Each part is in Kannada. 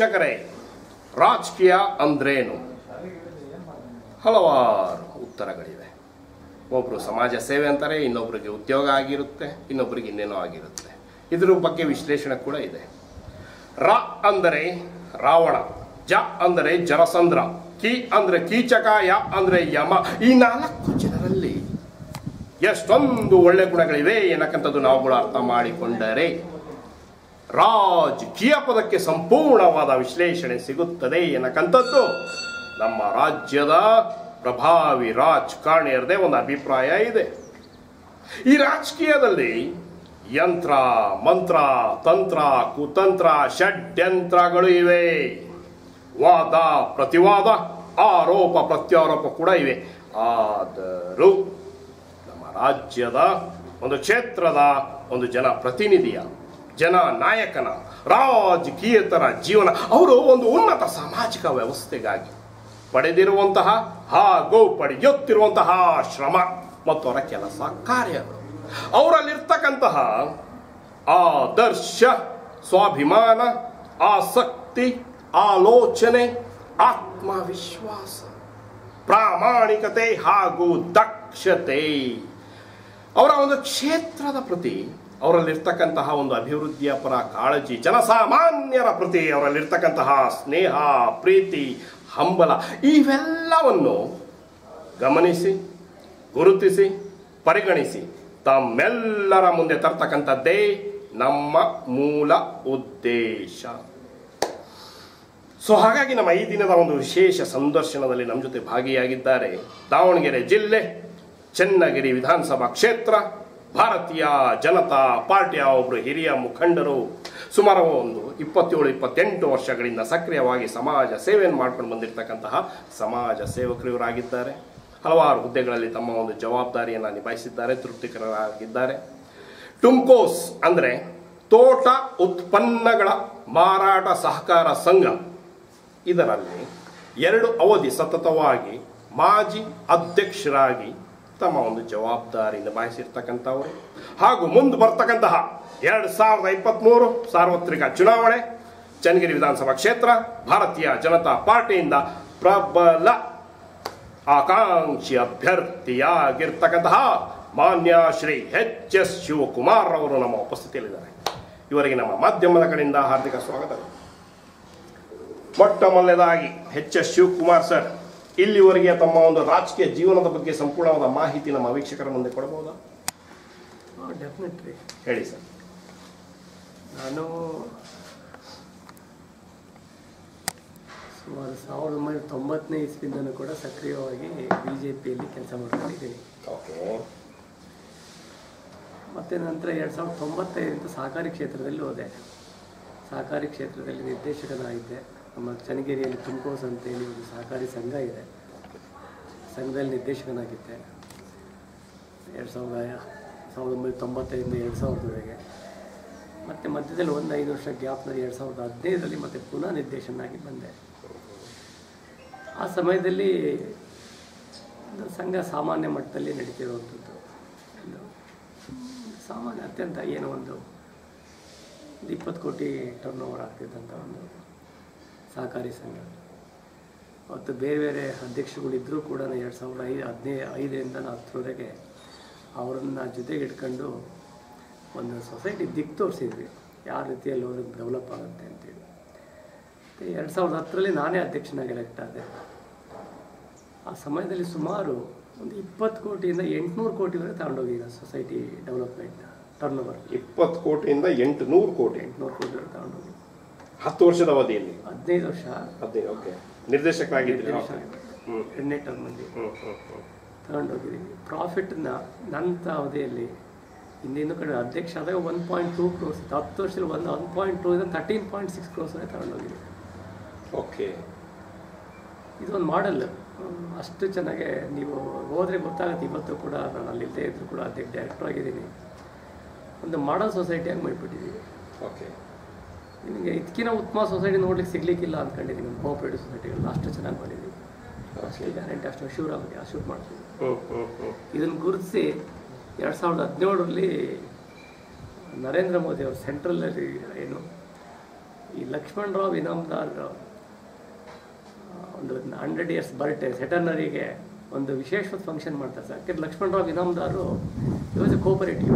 ವೀಕ್ಷಕರೇ ರಾಜಕೀಯ ಅಂದ್ರೇನು ಹಲವಾರು ಉತ್ತರಗಳಿವೆ ಒಬ್ಬರು ಸಮಾಜ ಸೇವೆ ಅಂತಾರೆ ಇನ್ನೊಬ್ಬರಿಗೆ ಉದ್ಯೋಗ ಆಗಿರುತ್ತೆ ಇನ್ನೊಬ್ಬರಿಗೆ ಇನ್ನೇನೋ ಆಗಿರುತ್ತೆ ಇದ್ರ ಬಗ್ಗೆ ವಿಶ್ಲೇಷಣೆ ಕೂಡ ಇದೆ ರ ಅಂದರೆ ರಾವಣ ಜ ಅಂದರೆ ಜರಸಂದ್ರ ಕಿ ಅಂದ್ರೆ ಕೀಚಕ ಯ ಅಂದ್ರೆ ಯಮ ಈ ನಾಲ್ಕು ಜನರಲ್ಲಿ ಎಷ್ಟೊಂದು ಒಳ್ಳೆ ಗುಣಗಳಿವೆ ಏನಕ್ಕಂಥದ್ದು ನಾವುಗಳು ಅರ್ಥ ಮಾಡಿಕೊಂಡರೆ ರಾಜಕೀಯ ಪದಕ್ಕೆ ಸಂಪೂರ್ಣವಾದ ವಿಶ್ಲೇಷಣೆ ಸಿಗುತ್ತದೆ ಎನ್ನಕ್ಕಂಥದ್ದು ನಮ್ಮ ರಾಜ್ಯದ ಪ್ರಭಾವಿ ರಾಜಕಾರಣಿಯರದೇ ಒಂದು ಅಭಿಪ್ರಾಯ ಇದೆ ಈ ರಾಜಕೀಯದಲ್ಲಿ ಯಂತ್ರ ಮಂತ್ರ ತಂತ್ರ ಕುತಂತ್ರ ಷಡ್ಯಂತ್ರಗಳು ಇವೆ ವಾದ ಪ್ರತಿವಾದ ಆರೋಪ ಪ್ರತ್ಯಾರೋಪ ಕೂಡ ಇವೆ ಆದರೂ ನಮ್ಮ ರಾಜ್ಯದ ಒಂದು ಕ್ಷೇತ್ರದ ಒಂದು ಜನ ಪ್ರತಿನಿಧಿಯ ಜನ ನಾಯಕನ ರಾಜಕೀಯತರ ಜೀವನ ಅವರು ಒಂದು ಉನ್ನತ ಸಾಮಾಜಿಕ ವ್ಯವಸ್ಥೆಗಾಗಿ ಪಡೆದಿರುವಂತಹ ಹಾಗೂ ಪಡೆಯುತ್ತಿರುವಂತಹ ಶ್ರಮ ಮತ್ತು ಅವರ ಕೆಲಸ ಕಾರ್ಯಗಳು ಅವರಲ್ಲಿರ್ತಕ್ಕಂತಹ ಆದರ್ಶ ಸ್ವಾಭಿಮಾನ ಆಸಕ್ತಿ ಆಲೋಚನೆ ಆತ್ಮವಿಶ್ವಾಸ ಪ್ರಾಮಾಣಿಕತೆ ಹಾಗೂ ದಕ್ಷತೆ ಅವರ ಒಂದು ಕ್ಷೇತ್ರದ ಪ್ರತಿ ಅವರಲ್ಲಿರ್ತಕ್ಕಂತಹ ಒಂದು ಅಭಿವೃದ್ಧಿಯ ಪರ ಕಾಳಜಿ ಜನಸಾಮಾನ್ಯರ ಪ್ರತಿ ಅವರಲ್ಲಿರ್ತಕ್ಕಂತಹ ಸ್ನೇಹ ಪ್ರೀತಿ ಹಂಬಲ ಇವೆಲ್ಲವನ್ನು ಗಮನಿಸಿ ಗುರುತಿಸಿ ಪರಿಗಣಿಸಿ ತಮ್ಮೆಲ್ಲರ ಮುಂದೆ ತರ್ತಕ್ಕಂಥದ್ದೇ ನಮ್ಮ ಮೂಲ ಉದ್ದೇಶ ಸೊ ಹಾಗಾಗಿ ನಮ್ಮ ಈ ದಿನದ ಒಂದು ವಿಶೇಷ ಸಂದರ್ಶನದಲ್ಲಿ ನಮ್ಮ ಜೊತೆ ಭಾಗಿಯಾಗಿದ್ದಾರೆ ದಾವಣಗೆರೆ ಜಿಲ್ಲೆ ಚೆನ್ನಗಿರಿ ವಿಧಾನಸಭಾ ಕ್ಷೇತ್ರ ಭಾರತೀಯ ಜನತಾ ಪಾರ್ಟಿಯ ಒಬ್ಬರು ಹಿರಿಯ ಮುಖಂಡರು ಸುಮಾರು ಒಂದು ಇಪ್ಪತ್ತೇಳು ಇಪ್ಪತ್ತೆಂಟು ವರ್ಷಗಳಿಂದ ಸಕ್ರಿಯವಾಗಿ ಸಮಾಜ ಸೇವೆಯನ್ನು ಮಾಡ್ಕೊಂಡು ಬಂದಿರತಕ್ಕಂತಹ ಸಮಾಜ ಸೇವಕರು ಇವರಾಗಿದ್ದಾರೆ ಹಲವಾರು ಹುದ್ದೆಗಳಲ್ಲಿ ತಮ್ಮ ಒಂದು ಜವಾಬ್ದಾರಿಯನ್ನು ನಿಭಾಯಿಸಿದ್ದಾರೆ ತೃಪ್ತಿಕರರಾಗಿದ್ದಾರೆ ಟುಮ್ಕೋಸ್ ಅಂದರೆ ತೋಟ ಉತ್ಪನ್ನಗಳ ಮಾರಾಟ ಸಹಕಾರ ಸಂಘ ಇದರಲ್ಲಿ ಎರಡು ಅವಧಿ ಸತತವಾಗಿ ಮಾಜಿ ಅಧ್ಯಕ್ಷರಾಗಿ ತಮ್ಮ ಒಂದು ಜವಾಬ್ದಾರಿ ನಿಭಾಯಿಸಿರ್ತಕ್ಕಂಥವರು ಹಾಗೂ ಮುಂದೆ ಬರ್ತಕ್ಕಂತಹ ಎರಡು ಸಾವಿರದ ಇಪ್ಪತ್ತ್ಮೂರು ಸಾರ್ವತ್ರಿಕ ಚುನಾವಣೆ ಚನ್ನಗಿರಿ ವಿಧಾನಸಭಾ ಕ್ಷೇತ್ರ ಭಾರತೀಯ ಜನತಾ ಪಾರ್ಟಿಯಿಂದ ಪ್ರಬಲ ಆಕಾಂಕ್ಷಿ ಅಭ್ಯರ್ಥಿಯಾಗಿರ್ತಕ್ಕಂತಹ ಮಾನ್ಯ ಶ್ರೀ ಎಚ್ ಎಸ್ ಶಿವಕುಮಾರ್ ಅವರು ನಮ್ಮ ಉಪಸ್ಥಿತಿಯಲ್ಲಿದ್ದಾರೆ ಇವರಿಗೆ ನಮ್ಮ ಮಾಧ್ಯಮದ ಕಡೆಯಿಂದ ಹಾರ್ದಿಕ ಸ್ವಾಗತ ಮೊಟ್ಟ ಮೊದಲನೇದಾಗಿ ಎಚ್ ಎಸ್ ಶಿವಕುಮಾರ್ ಸರ್ ಇಲ್ಲಿವರೆಗೆ ತಮ್ಮ ಒಂದು ರಾಜಕೀಯ ಜೀವನದ ಬಗ್ಗೆ ಸಂಪೂರ್ಣವಾದ ಮಾಹಿತಿ ನಮ್ಮ ವೀಕ್ಷಕರ ಮುಂದೆ ಕೊಡಬಹುದಾ ಡೆಫಿನೆಟ್ಲಿ ಹೇಳಿ ಸರ್ ನಾನು ಸುಮಾರು ಸಾವಿರದ ಒಂಬೈನೂರ ತೊಂಬತ್ತನೇ ಇಸ್ವಿಯಿಂದನೂ ಕೂಡ ಸಕ್ರಿಯವಾಗಿ ಬಿ ಜೆ ಪಿಯಲ್ಲಿ ಕೆಲಸ ಮಾಡ್ಕೊಂಡಿದ್ದೀನಿ ಓಕೆ ಮತ್ತು ನಂತರ ಎರಡು ಸಾವಿರದ ತೊಂಬತ್ತೈದರಿಂದ ಸಹಕಾರಿ ಕ್ಷೇತ್ರದಲ್ಲಿ ಹೋದೆ ಸಹಕಾರಿ ಕ್ಷೇತ್ರದಲ್ಲಿ ನಿರ್ದೇಶಕನಾಗಿದ್ದೆ ನಮ್ಮ ಚನ್ನಗಿರಿಯಲ್ಲಿ ತುಮಕೋಸ್ ಅಂತೇಳಿ ಒಂದು ಸಹಕಾರಿ ಸಂಘ ಇದೆ ಸಂಘದಲ್ಲಿ ನಿರ್ದೇಶಕನಾಗಿದ್ದೆ ಎರಡು ಸಾವಿರದ ಸಾವಿರದ ಒಂಬೈನೂರ ತೊಂಬತ್ತೈದರಿಂದ ಎರಡು ಸಾವಿರದವರೆಗೆ ಮತ್ತು ಮಧ್ಯದಲ್ಲಿ ಒಂದು ಐದು ವರ್ಷ ಗ್ಯಾಪ್ನಲ್ಲಿ ಎರಡು ಸಾವಿರದ ಹದಿನೈದರಲ್ಲಿ ಮತ್ತೆ ಪುನಃ ನಿರ್ದೇಶನಾಗಿ ಬಂದೆ ಆ ಸಮಯದಲ್ಲಿ ಒಂದು ಸಂಘ ಸಾಮಾನ್ಯ ಮಟ್ಟದಲ್ಲಿ ನಡೀತಿರುವಂಥದ್ದು ಒಂದು ಸಾಮಾನ್ಯ ಅತ್ಯಂತ ಏನೋ ಒಂದು ಒಂದು ಇಪ್ಪತ್ತು ಕೋಟಿ ಟರ್ನ್ ಓವರ್ ಆಗ್ತಿದ್ದಂಥ ಒಂದು ಸಹಕಾರಿ ಸಂಘ ಅವತ್ತು ಬೇರೆ ಬೇರೆ ಅಧ್ಯಕ್ಷಗಳಿದ್ದರೂ ಕೂಡ ಎರಡು ಸಾವಿರದ ಐದು ಹದಿನೈದು ಐದರಿಂದ ಹತ್ತರವರೆಗೆ ಅವರನ್ನು ಜೊತೆಗೆ ಇಟ್ಕೊಂಡು ಒಂದು ಸೊಸೈಟಿ ದಿಕ್ಕು ತೋರಿಸಿದ್ವಿ ಯಾವ ರೀತಿಯಲ್ಲಿ ಹೋದ್ರೆ ಡೆವಲಪ್ ಆಗುತ್ತೆ ಅಂತೇಳಿ ಮತ್ತು ಎರಡು ಸಾವಿರದ ಹತ್ತರಲ್ಲಿ ನಾನೇ ಅಧ್ಯಕ್ಷನಾಗಿ ಎಲೆಕ್ಟ್ ಆದೆ ಆ ಸಮಯದಲ್ಲಿ ಸುಮಾರು ಒಂದು ಇಪ್ಪತ್ತು ಕೋಟಿಯಿಂದ ಎಂಟುನೂರು ಕೋಟಿವರೆಗೆ ತಗೊಂಡೋಗಿದೆ ಸೊಸೈಟಿ ಡೆವಲಪ್ಮೆಂಟ್ ಟರ್ನ್ ಓವರ್ ಇಪ್ಪತ್ತು ಕೋಟಿಯಿಂದ ಎಂಟು ನೂರು ಕೋಟಿ ಎಂಟುನೂರು ಕೋಟಿವರೆಗೆ ತಗೊಂಡೋಗಿ ಹತ್ತು ವರ್ಷದ ಅವಧಿಯಲ್ಲಿ ಹದಿನೈದು ವರ್ಷ ಹದಿನೈದು ಓಕೆ ನಿರ್ದೇಶಕರಾಗಿದ್ದೀರಿ ನಿರ್ದೇಶನ ಹ್ಮ್. ಎರಡನೇ ಟರ್ಮಲ್ಲಿ ಹ್ಮ್, ಹ್ಮ್, ಹ್ಮ್. ತಗೊಂಡೋಗಿದ್ದೀವಿ ಪ್ರಾಫಿಟ್ನ ನನ್ನ ಅವಧಿಯಲ್ಲಿ ಹಿಂದಿನ ಕಡೆ ಅಧ್ಯಕ್ಷ ಆದಾಗ ಒನ್ ಪಾಯಿಂಟ್ ಟೂ ಕ್ರೋಸ್ ಇತ್ತು ಹತ್ತು ವರ್ಷದಲ್ಲಿ ಒಂದು ಒನ್ ಪಾಯಿಂಟ್ ಟೂ ಇಂದ ತರ್ಟೀನ್ ಪಾಯಿಂಟ್ ಸಿಕ್ಸ್ ಕ್ರೋಸ್ವರೆಗೆ ತಗೊಂಡೋಗಿದ್ದೀವಿ ಓಕೆ ಇದೊಂದು ಮಾಡಲ್ ಅಷ್ಟು ಚೆನ್ನಾಗೆ ನೀವು ಹೋದರೆ ಗೊತ್ತಾಗುತ್ತೆ ಇವತ್ತು ಕೂಡ ನಾನು ಅಲ್ಲಿಲ್ಲದೆ ಇದ್ದರೂ ಕೂಡ ಅದಕ್ಕೆ ಡೈರೆಕ್ಟರ್ ಆಗಿದ್ದೀನಿ ಒಂದು ಮಾಡಲ್ ಸೊಸೈಟಿಯಾಗಿ ಮಾಡಿಬಿಟ್ಟಿದ್ದೀವಿ ಓಕೆ ನಿಮಗೆ ಇದಕ್ಕಿಂತ ಉತ್ತಮ ಸೊಸೈಟಿ ನೋಡ್ಲಿಕ್ಕೆ ಸಿಗ್ಲಿಕ್ಕಿಲ್ಲ ಅಂದ್ಕೊಂಡಿದ್ದೀನಿ ಒಂದು ಕೋಆಪರೇಟಿವ್ ಸೊಸೈಟಿಗಳು ಅಷ್ಟು ಚೆನ್ನಾಗಿ ಮಾಡಿದ್ದೀವಿ ಅಷ್ಟು ಗ್ಯಾರಂಟಿ ಅಷ್ಟು ಶೂರ್ ಆಗುತ್ತೆ ಅಷ್ಟು ಮಾಡ್ತೀವಿ ಹ್ಮ್ ಹ್ಮ್ ಹ್ಮ್ ಇದನ್ನು ಗುರುತಿಸಿ ಎರಡು ಸಾವಿರದ ಹದಿನೇಳರಲ್ಲಿ ನರೇಂದ್ರ ಮೋದಿ ಅವರು ಸೆಂಟ್ರಲಲ್ಲಿ ಏನು ಈ ಲಕ್ಷ್ಮಣ್ ರಾವ್ ಇನಾಮ್ದಾರ್ ಆ, ಒಂದು ಹಂಡ್ರೆಡ್ ಇಯರ್ಸ್ ಬರ್ಡೇ ಸೆಟರ್ನರಿಗೆ ಒಂದು ವಿಶೇಷವಾದ ಫಂಕ್ಷನ್ ಮಾಡ್ತಾರೆ ಸರ್ ಯಾಕೆಂದ್ರೆ Lakshman Rao Inamdar was a cooperative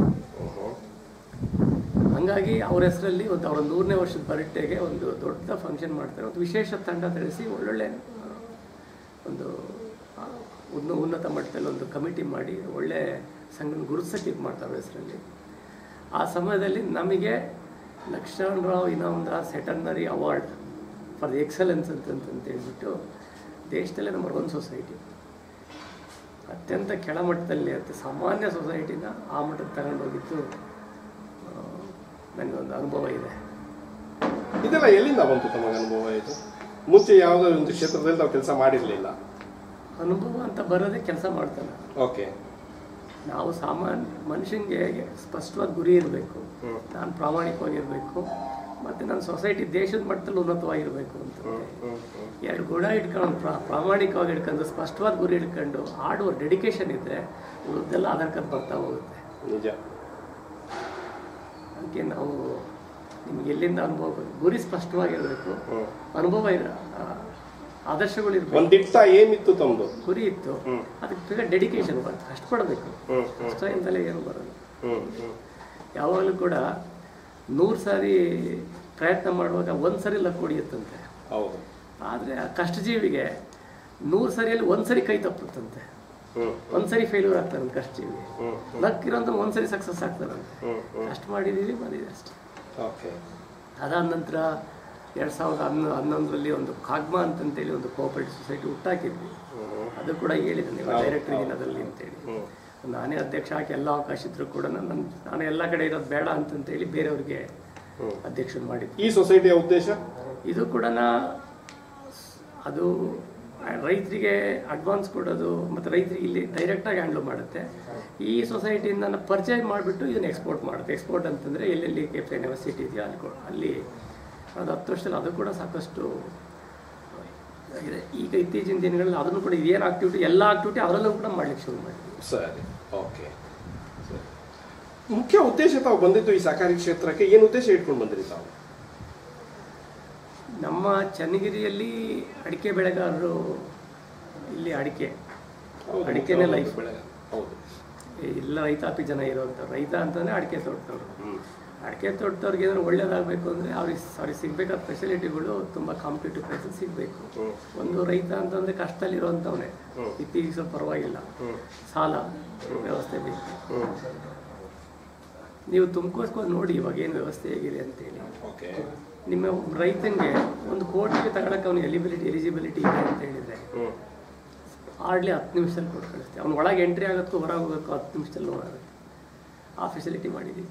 ಹಂಗಾಗಿ ಅವ್ರ ಹೆಸರಲ್ಲಿ ಒಂದು ಅವರ ನೂರನೇ ವರ್ಷದ ಬರ್ಡೇಗೆ ಒಂದು ದೊಡ್ಡ ಫಂಕ್ಷನ್ ಮಾಡ್ತಾರೆ ಒಂದು ವಿಶೇಷ ತಂಡ ತಿಳಿಸಿ ಒಳ್ಳೊಳ್ಳೆ ಆ, ಒಂದು ಆ, ಉನ್ನ ಉನ್ನತ ಮಟ್ಟದಲ್ಲಿ ಒಂದು ಕಮಿಟಿ ಮಾಡಿ ಒಳ್ಳೆ ಸಂಘನ ಗುರುತಿಸಕ್ಕೆ ಇದು ಮಾಡ್ತಾರೆ ಅವ್ರ ಹೆಸರಲ್ಲಿ ಆ ಸಮಯದಲ್ಲಿ ನಮಗೆ Lakshman Rao Inamdar centenary award for the excellence ಅಂತಂತ ಹೇಳ್ಬಿಟ್ಟು ದೇಶದಲ್ಲೇ ನಂಬರ್ ಒನ್ ಸೊಸೈಟಿ ಅತ್ಯಂತ ಕೆಳಮಟ್ಟದಲ್ಲಿ ಅತಿ ಸಾಮಾನ್ಯ ಸೊಸೈಟಿನ ಆ ಮಟ್ಟಕ್ಕೆ ತಗೊಂಡೋಗಿದ್ದು ಆ, ನನಗೊಂದು ಅನುಭವ ಇದೆ ಇದೆಲ್ಲ ಎಲ್ಲಿಂದ ಬಂತು ತಮಗೆ ಅನುಭವ ಇದು ಮುಂಚೆ ಯಾವುದೋ ಒಂದು ಕ್ಷೇತ್ರದಲ್ಲಿ ನಾವು ಕೆಲಸ ಮಾಡಿರಲಿಲ್ಲ ಅನುಭವ ಅಂತ ಬರೋದೇ ಕೆಲಸ ಮಾಡ್ತಾನೆ ಓಕೆ ನಾವು ಸಾಮಾನ್ಯ ಮನುಷ್ಯನಿಗೆ ಸ್ಪಷ್ಟವಾದ ಗುರಿ ಇರಬೇಕು ಹ್ಮ್. ನಾನು ಪ್ರಾಮಾಣಿಕವಾಗಿರಬೇಕು ಮತ್ತು ನನ್ನ ಸೊಸೈಟಿ ದೇಶದ ಮಟ್ಟದಲ್ಲಿ ಉನ್ನತವಾಗಿರಬೇಕು ಅಂತ ಎರಡು ಗುಣ ಇಟ್ಕೊಂಡು ಪ್ರಾ ಪ್ರಾಮಾಣಿಕವಾಗಿ ಇಟ್ಕೊಂಡು ಸ್ಪಷ್ಟವಾದ ಗುರಿ ಇಟ್ಕೊಂಡು ಆಡುವ ಡೆಡಿಕೇಶನ್ ಇದ್ದರೆ ಉಳಿದೆಲ್ಲ ಆಧಾರ್ ಕಾರ್ಡ್ ಬರ್ತಾ ಹೋಗುತ್ತೆ ನಿಜ ಅದಕ್ಕೆ ನಾವು ನಿಮ್ಗೆ ಎಲ್ಲಿಂದ ಅನುಭವ ಬರುತ್ತೆ? ಗುರಿ ಸ್ಪಷ್ಟವಾಗಿರಬೇಕು ಹ್ಮ್. ಅನುಭವ ಇರ ಆ, ಆದರ್ಶಗಳಿರ್ಬೇಕು ಒಂದು ದಿಟ್ಟ ಏನಿತ್ತು ತಮ್ಮದು ಗುರಿ ಇತ್ತು ಹ್ಮ್. ಅದಕ್ಕೆ ಬೇಗ ಡೆಡಿಕೇಶನ್ ಬರುತ್ತೆ ಕಷ್ಟಪಡಬೇಕು ಹ್ಮ್ ಕಷ್ಟ ಇಲ್ದಲೇ ಏನು ಬರೋದು ಹ್ಮ್ ಹ್ಮ್ ಯಾವಾಗಲೂ ಕೂಡ ನೂರು ಸಾರಿ ಪ್ರಯತ್ನ ಮಾಡುವಾಗ ಒಂದು ಸರಿ ಲಕ್ ಹೊಡಿಯುತ್ತಂತೆ ಹೌದು ಆದರೆ ಆ ಕಷ್ಟಜೀವಿಗೆ ನೂರು ಸರಿಯಲ್ಲಿ ಒಂದು ಸರಿ ಕೈ ತಪ್ಪುತ್ತಂತೆ ಹ್ಮ್ ಒಂದು ಸರಿ ಫೇಲ್ಯೂರ್ ಆಗ್ತಾರಂತೆ ಕಷ್ಟಜೀವಿ ಹ್ಮ್ ಲಕ್ ಇರೋಂಥ ಒಂದು ಸರಿ ಸಕ್ಸಸ್ ಆಗ್ತಾರಂತೆ ಹ್ಮ್ ಹ್ಮ್ ಕಷ್ಟ ಮಾಡಿದ್ದೀವಿ ಬಂದಿದೆ ಅಷ್ಟೇ ಓಕೆ ಅದಾದ ನಂತರ ಎರಡು ಸಾವಿರದ ಹನ್ನೊ ಹನ್ನೊಂದರಲ್ಲಿ ಒಂದು ಕಾಗ್ಮಾ ಅಂತಂತೇಳಿ ಒಂದು ಕೋಆಪರೇಟಿವ್ ಸೊಸೈಟಿ ಹುಟ್ಟಾಕಿದ್ವಿ ಹ್ಮ್ ಅದು ಕೂಡ ಹೇಳಿದೆ ನೀವು ಡೈರೆಕ್ಟರ್ ದಿನದಲ್ಲಿ ಅಂತೇಳಿ ಹ್ಮ್ ನಾನೇ ಅಧ್ಯಕ್ಷ ಹಾಕಿ ಎಲ್ಲ ಅವಕಾಶ ಇದ್ರೂ ಕೂಡ ನನ್ನ ನಾನು ಎಲ್ಲ ಕಡೆ ಇರೋದು ಬೇಡ ಅಂತಂತೇಳಿ ಬೇರೆಯವ್ರಿಗೆ ಹ್ಮ್. ಅಧ್ಯಕ್ಷರು ಮಾಡಿದ್ವಿ ಈ ಸೊಸೈಟಿಯ ಉದ್ದೇಶ ಇದು ಕೂಡ ಅದು ರೈತರಿಗೆ ಅಡ್ವಾನ್ಸ್ ಕೊಡೋದು ಮತ್ತು ರೈತರಿಗೆ ಇಲ್ಲಿ ಡೈರೆಕ್ಟಾಗಿ ಹ್ಯಾಂಡ್ಲ್ ಮಾಡುತ್ತೆ ಈ ಸೊಸೈಟಿಯಿಂದ ಪರ್ಚೇಸ್ ಮಾಡಿಬಿಟ್ಟು ಇದನ್ನು ಎಕ್ಸ್ಪೋರ್ಟ್ ಮಾಡುತ್ತೆ ಎಕ್ಸ್ಪೋರ್ಟ್ ಅಂತಂದರೆ ಎಲ್ಲೆಲ್ಲಿ ಕೆಫೆ ಯೂನಿವರ್ಸಿಟಿ ಇದೆಯೋ ಅಲ್ಲಿ ಕೊ- ಅಲ್ಲಿ ಅದು ಹತ್ತು ವರ್ಷದಲ್ಲಿ ಅದು ಕೂಡ ಸಾಕಷ್ಟು ಇದೆ ಈಗ ಇತ್ತೀಚಿನ ದಿನಗಳಲ್ಲಿ ಅದನ್ನು ಕೂಡ ಏನು ಆಕ್ಟಿವಿಟಿ ಎಲ್ಲ ಆಕ್ಟಿವಿಟಿ ಅದರಲ್ಲೂ ಕೂಡ ಮಾಡ್ಲಿಕ್ಕೆ ಶುರು ಮಾಡಿದ್ವಿ ಸರಿ ಓಕೆ ಸರಿ ಮುಖ್ಯ ಉದ್ದೇಶ ತಾವು ಬಂದಿದ್ದು ಈ ಸಹಕಾರಿ ಕ್ಷೇತ್ರಕ್ಕೆ ಏನು ಉದ್ದೇಶ ಇಟ್ಕೊಂಡು ಬಂದಿರಿ ತಾವು ನಮ್ಮ ಚನ್ನಗಿರಿಯಲ್ಲಿ ಅಡಿಕೆ ಬೆಳೆಗಾರರು ಇಲ್ಲಿ ಅಡಿಕೆ ಹೌದು, ಅಡಿಕೆನೇ ಹೌದು, life. ಬೆಳೆ ಹೌದು ಎಲ್ಲ ರೈತಾಪಿ ಜನ ಇರೋಂಥ ರೈತ ಅಂತಂದರೆ ಅಡಿಕೆ ತೋಟದವರು ಹ್ಮ್ ಅಡಿಕೆ ತೋಟದವ್ರಿಗೆ ಏನಾದ್ರು ಒಳ್ಳೇದಾಗಬೇಕು ಅಂದರೆ ಅವ್ರಿಗೆ ಅವ್ರಿಗೆ ಸಿಗಬೇಕಾದ ಫೆಸಿಲಿಟಿಗಳು ತುಂಬ ಕಾಂಪಿಟೇಟಿವ್ ಪ್ರೈಸಲ್ಲಿ ಸಿಗಬೇಕು ಹ್ಮ್ ಒಂದು ರೈತ ಅಂತಂದರೆ ಕಷ್ಟದಲ್ಲಿರುವಂಥವನೇ ಹ್ಮ್. ಇತ್ತೀಚೆಗೆ ಸ್ವಲ್ಪ ಪರವಾಗಿಲ್ಲ ಹ್ಮ್ ಸಾಲ ವ್ಯವಸ್ಥೆ ಬೇಕು ಹ್ಮ್ ನೀವು ತುಮಕೂರ್ಸ್ಕೊಂಡು ನೋಡಿ ಇವಾಗ ಏನು ವ್ಯವಸ್ಥೆ ಹೇಗಿದೆ ಅಂತೇಳಿ ಓಕೆ ನಿಮ್ಮ ರೈತನಿಗೆ ಒಂದು ಕೋಟಿಗೆ ತಗೊಳಕ್ಕೆ ಅವ್ನಿಗೆ ಎಲಿಬಿಲಿಟಿ ಎಲಿಜಿಬಿಲಿಟಿ ಇದೆ ಅಂತ ಹೇಳಿದರೆ ಹ್ಮ್ ಹಾರ್ಡ್ಲಿ ಹತ್ತು ನಿಮಿಷದಲ್ಲಿ ಕೊಟ್ಟು ಕಳಿಸ್ತೀವಿ ಅವ್ನು ಒಳಗೆ ಎಂಟ್ರಿ ಆಗೋದಕ್ಕೂ ಹೊರಗೆ ಹೋಗೋಕ್ಕೂ ಹತ್ತು ನಿಮಿಷದಲ್ಲಿ ಲೋನ್ ಆಗುತ್ತೆ ಆ ಫೆಸಿಲಿಟಿ ಮಾಡಿದ್ದೀವಿ